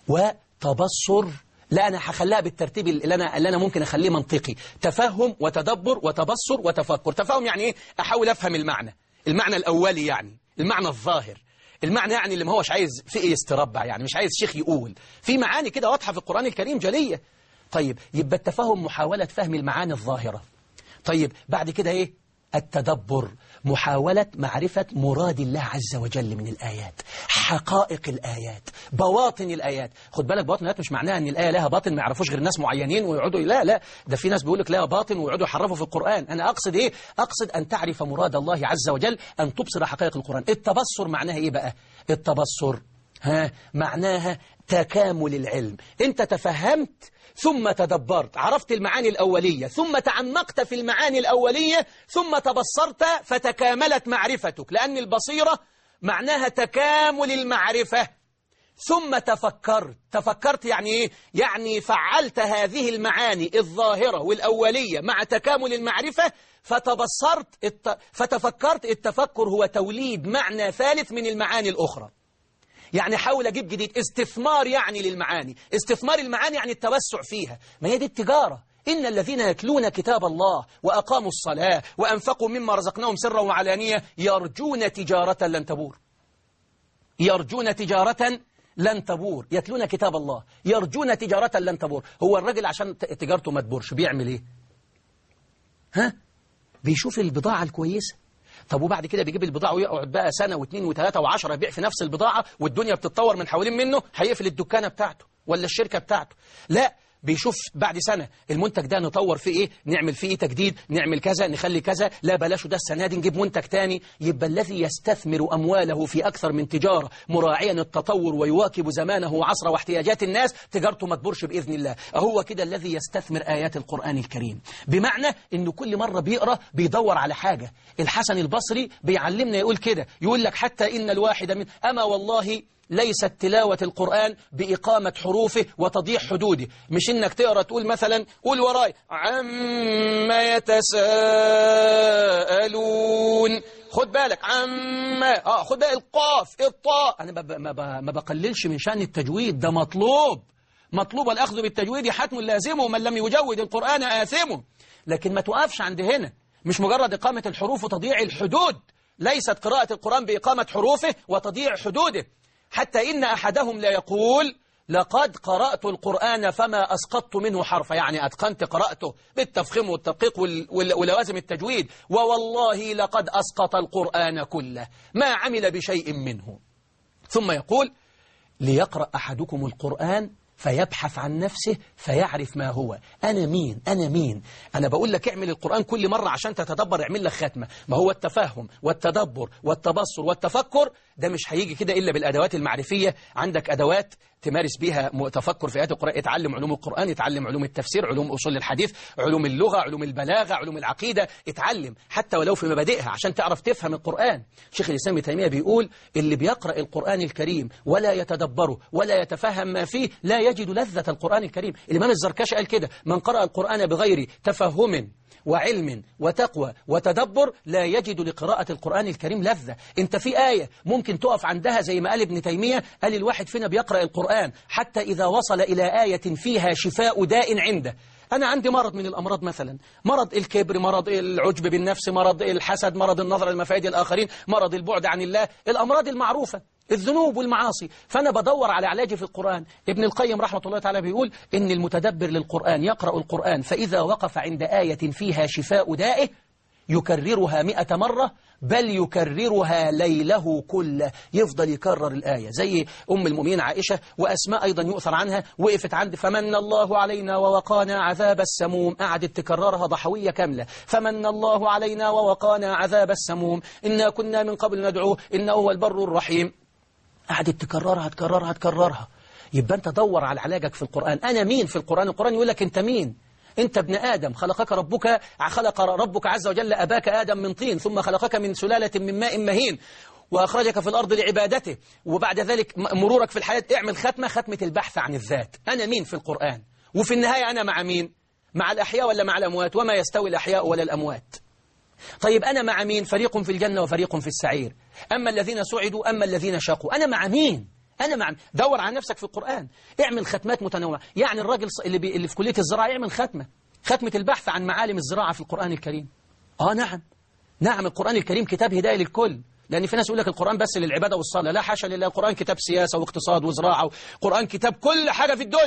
وتبصر لا أنا هخليها بالترتيب اللي أنا, اللي أنا ممكن أخليه منطقي تفهم وتدبر وتبصر وتفكر تفهم يعني إيه أحاول أفهم المعنى المعنى الأولي يعني المعنى الظاهر المعنى يعني اللي ما هوش عايز في إيه يستربع يعني مش عايز شيخ يقول في معاني كده واضحة في القرآن الكريم جلية طيب يبقى التفهم محاولة فهم المعاني الظاهرة طيب بعد كده ايه التدبر محاولة معرفة مراد الله عز وجل من الآيات حقائق الآيات بواطن الآيات خد بالك بواطن الآيات مش معناها أن الآية لها باطن ما يعرفوش غير ناس معينين ويقعدوا لا لا ده في ناس بيقول لك لها باطن ويقعدوا يحرفوا في القرآن أنا أقصد إيه أقصد أن تعرف مراد الله عز وجل أن تبصر حقائق القرآن التبصر معناها إيه بقى التبصر ها معناها تكامل العلم أنت تفهمت ثم تدبرت عرفت المعاني الأولية ثم تعمقت في المعاني الأولية ثم تبصرت فتكاملت معرفتك لأن البصيرة معناها تكامل المعرفة ثم تفكرت تفكرت يعني إيه؟ يعني فعلت هذه المعاني الظاهرة والأولية مع تكامل المعرفة فتبصرت الت... فتفكرت التفكر هو توليد معنى ثالث من المعاني الأخرى يعني حاول أجيب جديد استثمار يعني للمعاني استثمار المعاني يعني التوسع فيها ما هي دي التجارة إن الذين يتلون كتاب الله وأقاموا الصلاة وأنفقوا مما رزقناهم سرا وعلانية يرجون تجارة لن تبور يرجون تجارة لن تبور يتلون كتاب الله يرجون تجارة لن تبور هو الراجل عشان تجارته ما تبورش بيعمل ايه ها بيشوف البضاعة الكويسة طب وبعد كده بيجيب البضاعة ويقعد بقى سنة واثنين وثلاثة وعشرة يبيع في نفس البضاعة والدنيا بتتطور من حوالين منه هيقفل الدكانة بتاعته ولا الشركة بتاعته لا بيشوف بعد سنة المنتج ده نطور فيه ايه نعمل فيه ايه تجديد نعمل كذا نخلي كذا لا بلاشه ده السنة دي نجيب منتج تاني يبقى الذي يستثمر أمواله في أكثر من تجارة مراعيا التطور ويواكب زمانه وعصره واحتياجات الناس تجارته ما تبورش بإذن الله هو كده الذي يستثمر آيات القرآن الكريم بمعنى أنه كل مرة بيقرأ بيدور على حاجة الحسن البصري بيعلمنا يقول كده يقول لك حتى إن الواحد من أما والله ليست تلاوة القرآن بإقامة حروفه وتضييع حدوده مش إنك تقرأ تقول مثلا قول وراي عما يتساءلون خد بالك عما اه خد بالك القاف الطاء انا ما, ما, ما بقللش من شأن التجويد ده مطلوب مطلوب الأخذ بالتجويد حتم لازمه من لم يجود القرآن آثمه لكن ما توقفش عند هنا مش مجرد إقامة الحروف وتضييع الحدود ليست قراءة القرآن بإقامة حروفه وتضييع حدوده حتى إن أحدهم لا يقول لقد قرأت القرآن فما أسقطت منه حرفا يعني أتقنت قرأته بالتفخيم والتدقيق ولوازم التجويد ووالله لقد أسقط القرآن كله ما عمل بشيء منه ثم يقول ليقرأ أحدكم القرآن فيبحث عن نفسه فيعرف ما هو أنا مين أنا مين أنا بقول لك اعمل القرآن كل مرة عشان تتدبر اعمل لك ختمة ما هو التفهم والتدبر والتبصر والتفكر ده مش هيجي كده إلا بالأدوات المعرفية عندك أدوات تمارس بيها تفكر في آيات القرآن اتعلم علوم القرآن اتعلم علوم التفسير علوم أصول الحديث علوم اللغة علوم البلاغة علوم العقيدة اتعلم حتى ولو في مبادئها عشان تعرف تفهم القرآن شيخ الإسلام ابن تيمية بيقول اللي بيقرأ القرآن الكريم ولا يتدبره ولا يتفهم ما فيه لا يجد لذة القرآن الكريم الإمام الزركشي قال كده من قرأ القرآن بغير تفهم وعلم وتقوى وتدبر لا يجد لقراءة القرآن الكريم لذة انت في آية ممكن تقف عندها زي ما قال ابن تيمية قال الواحد فينا بيقرأ القرآن حتى إذا وصل إلى آية فيها شفاء داء عنده أنا عندي مرض من الأمراض مثلا مرض الكبر مرض العجب بالنفس مرض الحسد مرض النظر لمفايد الآخرين مرض البعد عن الله الأمراض المعروفة الذنوب والمعاصي فأنا بدور على علاجي في القرآن ابن القيم رحمة الله تعالى بيقول إن المتدبر للقرآن يقرأ القرآن فإذا وقف عند آية فيها شفاء دائه يكررها مئة مرة بل يكررها ليله كله يفضل يكرر الآية زي أم المؤمنين عائشة وأسماء أيضا يؤثر عنها وقفت عند فمن الله علينا ووقانا عذاب السموم قعدت تكررها ضحوية كاملة فمن الله علينا ووقانا عذاب السموم إنا كنا من قبل ندعوه إنه هو البر الرحيم قعدت تكررها تكررها تكررها يبقى أنت دور على علاجك في القرآن أنا مين في القرآن القرآن يقول لك أنت مين أنت ابن آدم خلقك ربك خلق ربك عز وجل أباك آدم من طين ثم خلقك من سلالة من ماء مهين وأخرجك في الأرض لعبادته وبعد ذلك مرورك في الحياة اعمل ختمة ختمة البحث عن الذات أنا مين في القرآن وفي النهاية أنا مع مين مع الأحياء ولا مع الأموات وما يستوي الأحياء ولا الأموات طيب أنا مع مين فريق في الجنة وفريق في السعير أما الذين سعدوا أما الذين شقوا أنا مع مين أنا مع دور على نفسك في القرآن اعمل ختمات متنوعة يعني الراجل اللي, بي... اللي في كلية الزراعة يعمل ختمة ختمة البحث عن معالم الزراعة في القرآن الكريم آه نعم نعم القرآن الكريم كتاب هداية للكل لأن في ناس يقول لك القرآن بس للعبادة والصلاة لا حاشا لله القرآن كتاب سياسة واقتصاد وزراعة القرآن كتاب كل حاجة في الدنيا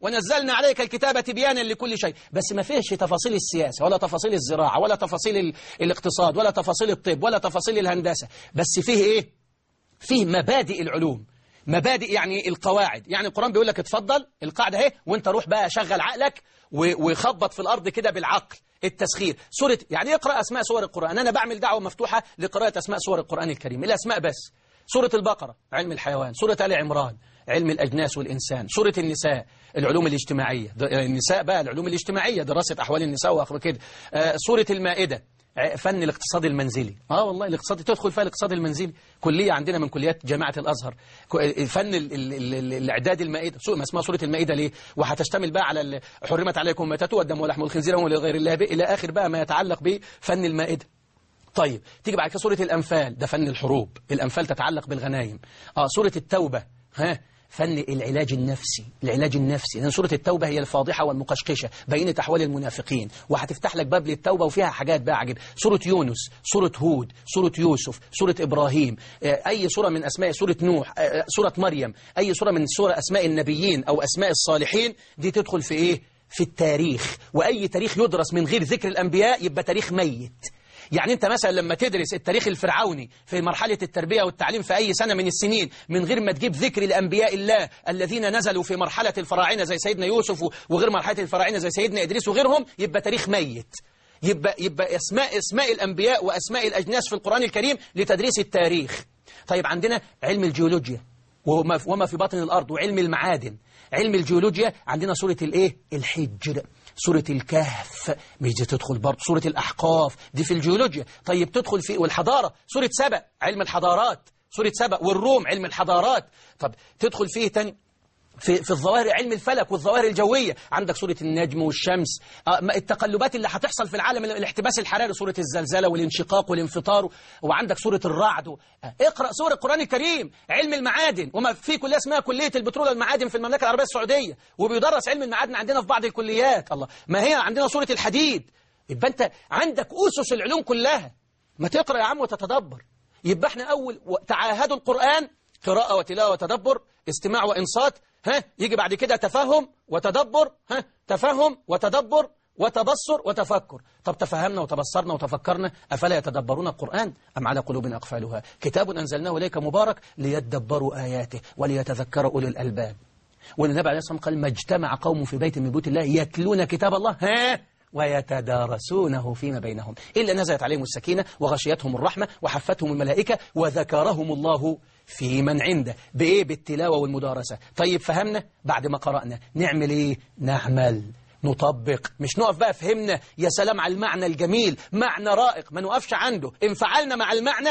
ونزلنا عليك الكتاب تبيانا لكل شيء بس ما فيهش تفاصيل السياسة ولا تفاصيل الزراعة ولا تفاصيل ال- الاقتصاد ولا تفاصيل الطب ولا تفاصيل الهندسة بس فيه إيه فيه مبادئ العلوم مبادئ يعني القواعد يعني القرآن بيقول لك اتفضل القاعدة اهي وانت روح بقى شغل عقلك و- وخبط في الأرض كده بالعقل التسخير سورة يعني اقرأ أسماء سور القرآن أنا بعمل دعوة مفتوحة لقراءة أسماء سور القرآن الكريم الأسماء بس سورة البقرة علم الحيوان سورة آل عمران علم الأجناس والإنسان سورة النساء العلوم الاجتماعية د- النساء بقى العلوم الاجتماعية دراسة أحوال النساء وآخر كده آه، سورة المائدة ع- فن الاقتصاد المنزلي اه والله الاقتصاد تدخل فيها الاقتصاد المنزلي كلية عندنا من كليات جامعة الأزهر ك- فن ال- ال- ال- ال- الإعداد المائدة سو- ما اسمها سورة المائدة ليه وهتشتمل بقى على ال- حرمت عليكم الميتة والدم ولحم الخنزير وما لغير الله به إلى آخر بقى ما يتعلق بفن المائدة طيب تيجي بعد كده سورة الأنفال ده فن الحروب الأنفال تتعلق بالغنايم اه سورة التوبة ها فن العلاج النفسي العلاج النفسي لأن سورة التوبة هي الفاضحة والمقشقشة بينت أحوال المنافقين وهتفتح لك باب للتوبة وفيها حاجات بقى عجيب سورة يونس سورة هود سورة يوسف سورة إبراهيم آه، أي سورة من أسماء سورة نوح آه، سورة مريم أي سورة من سورة أسماء النبيين أو أسماء الصالحين دي تدخل في إيه في التاريخ وأي تاريخ يدرس من غير ذكر الأنبياء يبقى تاريخ ميت يعني انت مثلا لما تدرس التاريخ الفرعوني في مرحلة التربية والتعليم في أي سنة من السنين من غير ما تجيب ذكر الأنبياء الله الذين نزلوا في مرحلة الفراعنة زي سيدنا يوسف وغير مرحلة الفراعنة زي سيدنا إدريس وغيرهم يبقى تاريخ ميت يبقى, يبقى اسماء, اسماء الأنبياء وأسماء الأجناس في القرآن الكريم لتدريس التاريخ طيب عندنا علم الجيولوجيا وما وما في باطن الأرض وعلم المعادن علم الجيولوجيا عندنا سورة الإيه؟ الحجر سورة الكهف مش دي تدخل برضه سورة الأحقاف دي في الجيولوجيا طيب تدخل في والحضارة سورة سبأ علم الحضارات سورة سبأ والروم علم الحضارات طب تدخل فيه تاني في في الظواهر علم الفلك والظواهر الجوية عندك سورة النجم والشمس آه، ما التقلبات اللي هتحصل في العالم الاحتباس الحراري سورة الزلزلة والانشقاق والانفطار وعندك سورة الرعد و- آه، اقرأ سورة القرآن الكريم علم المعادن وما في كلية اسمها كلية البترول والمعادن في المملكة العربية السعودية وبيدرس علم المعادن عندنا في بعض الكليات الله ما هي عندنا سورة الحديد يبقى انت عندك أسس العلوم كلها ما تقرأ يا عم وتتدبر يبقى احنا أول و- تعاهدوا القرآن قراءة وتلاوة وتدبر استماع وإنصات ها يجي بعد كده تفهم وتدبر ها تفهم وتدبر وتبصر وتفكر طب تفهمنا وتبصرنا وتفكرنا أفلا يتدبرون القرآن أم على قلوب أقفالها كتاب أنزلناه إليك مبارك ليدبروا آياته وليتذكر أولو الألباب والنبي عليه الصلاة والسلام قال ما اجتمع قوم في بيت من بيوت الله يتلون كتاب الله ها ويتدارسونه فيما بينهم إلا نزلت عليهم السكينة وغشيتهم الرحمة وحفتهم الملائكة وذكرهم الله في من عنده بإيه بالتلاوة والمدارسة طيب فهمنا بعد ما قرأنا نعمل إيه نعمل نطبق مش نقف بقى فهمنا يا سلام على المعنى الجميل معنى رائق ما نقفش عنده إن فعلنا مع المعنى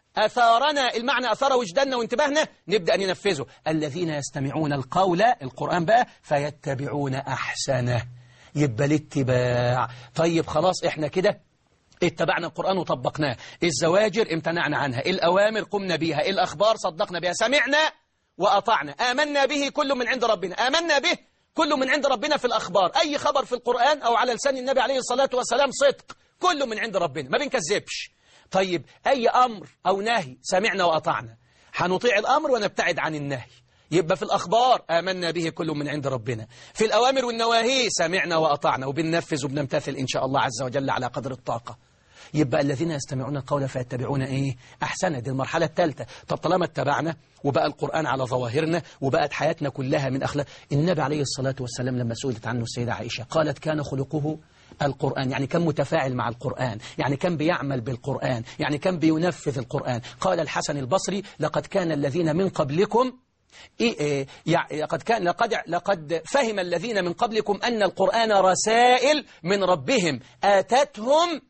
أثارنا المعنى أثار وجداننا وانتباهنا نبدأ ننفذه الذين يستمعون القول القرآن بقى فيتبعون أحسنه يبقى الاتباع طيب خلاص احنا كده اتبعنا القرآن وطبقناه الزواجر امتنعنا عنها الأوامر قمنا بيها الأخبار صدقنا بها سمعنا وأطعنا آمنا به كل من عند ربنا آمنا به كل من عند ربنا في الأخبار أي خبر في القرآن أو على لسان النبي عليه الصلاة والسلام صدق كل من عند ربنا ما بنكذبش طيب أي أمر أو نهي سمعنا وأطعنا هنطيع الأمر ونبتعد عن النهي يبقى في الأخبار آمنا به كل من عند ربنا في الأوامر والنواهي سمعنا وأطعنا وبننفذ وبنمتثل إن شاء الله عز وجل على قدر الطاقة يبقى الذين يستمعون القول فيتبعون ايه احسن دي المرحله الثالثه طب طالما اتبعنا وبقى القران على ظواهرنا وبقت حياتنا كلها من اخلاق النبي عليه الصلاه والسلام لما سئلت عنه السيده عائشه قالت كان خلقه القرآن يعني كان متفاعل مع القرآن يعني كان بيعمل بالقرآن يعني كان بينفذ القرآن قال الحسن البصري لقد كان الذين من قبلكم إيه إيه يع- لقد كان لقد لقد فهم الذين من قبلكم أن القرآن رسائل من ربهم آتتهم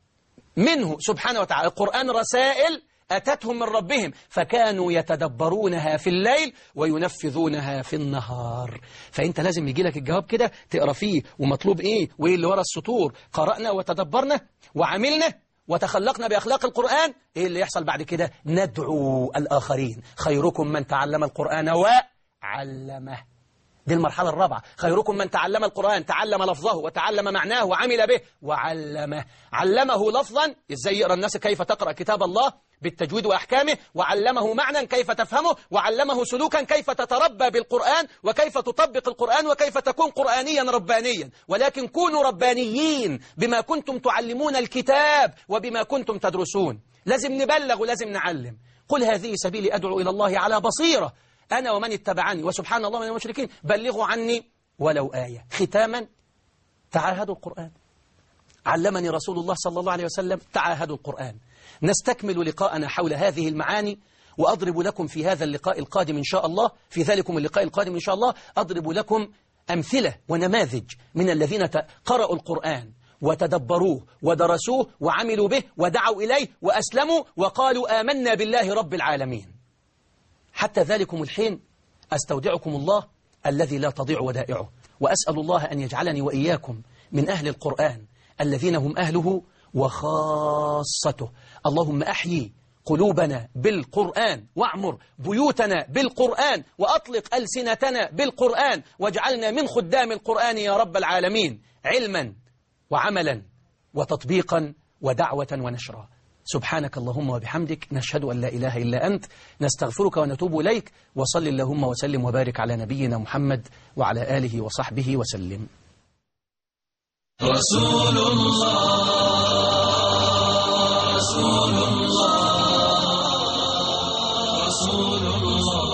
منه سبحانه وتعالى القرآن رسائل أتتهم من ربهم فكانوا يتدبرونها في الليل وينفذونها في النهار فأنت لازم يجي لك الجواب كده تقرأ فيه ومطلوب إيه وإيه اللي ورا السطور قرأنا وتدبرنا وعملنا وتخلقنا بأخلاق القرآن إيه اللي يحصل بعد كده ندعو الآخرين خيركم من تعلم القرآن وعلمه دي المرحلة الرابعة خيركم من تعلم القرآن تعلم لفظه وتعلم معناه وعمل به وعلمه علمه لفظا ازاي يقرأ الناس كيف تقرأ كتاب الله بالتجويد وأحكامه وعلمه معنى كيف تفهمه وعلمه سلوكا كيف تتربى بالقرآن وكيف تطبق القرآن وكيف تكون قرآنيا ربانيا ولكن كونوا ربانيين بما كنتم تعلمون الكتاب وبما كنتم تدرسون لازم نبلغ ولازم نعلم قل هذه سبيلي أدعو إلى الله على بصيرة أنا ومن اتبعني وسبحان الله من المشركين بلغوا عني ولو آية ختاما تعاهدوا القرآن علمني رسول الله صلى الله عليه وسلم تعاهدوا القرآن نستكمل لقاءنا حول هذه المعاني وأضرب لكم في هذا اللقاء القادم إن شاء الله في ذلكم اللقاء القادم إن شاء الله أضرب لكم أمثلة ونماذج من الذين قرأوا القرآن وتدبروه ودرسوه وعملوا به ودعوا إليه وأسلموا وقالوا آمنا بالله رب العالمين حتى ذلكم الحين أستودعكم الله الذي لا تضيع ودائعه وأسأل الله أن يجعلني وإياكم من أهل القرآن الذين هم أهله وخاصته اللهم أحيي قلوبنا بالقرآن واعمر بيوتنا بالقرآن وأطلق ألسنتنا بالقرآن واجعلنا من خدام القرآن يا رب العالمين علما وعملا وتطبيقا ودعوة ونشرا سبحانك اللهم وبحمدك نشهد أن لا إله إلا أنت نستغفرك ونتوب إليك وصل اللهم وسلم وبارك على نبينا محمد وعلى آله وصحبه وسلم رسول الله رسول الله رسول الله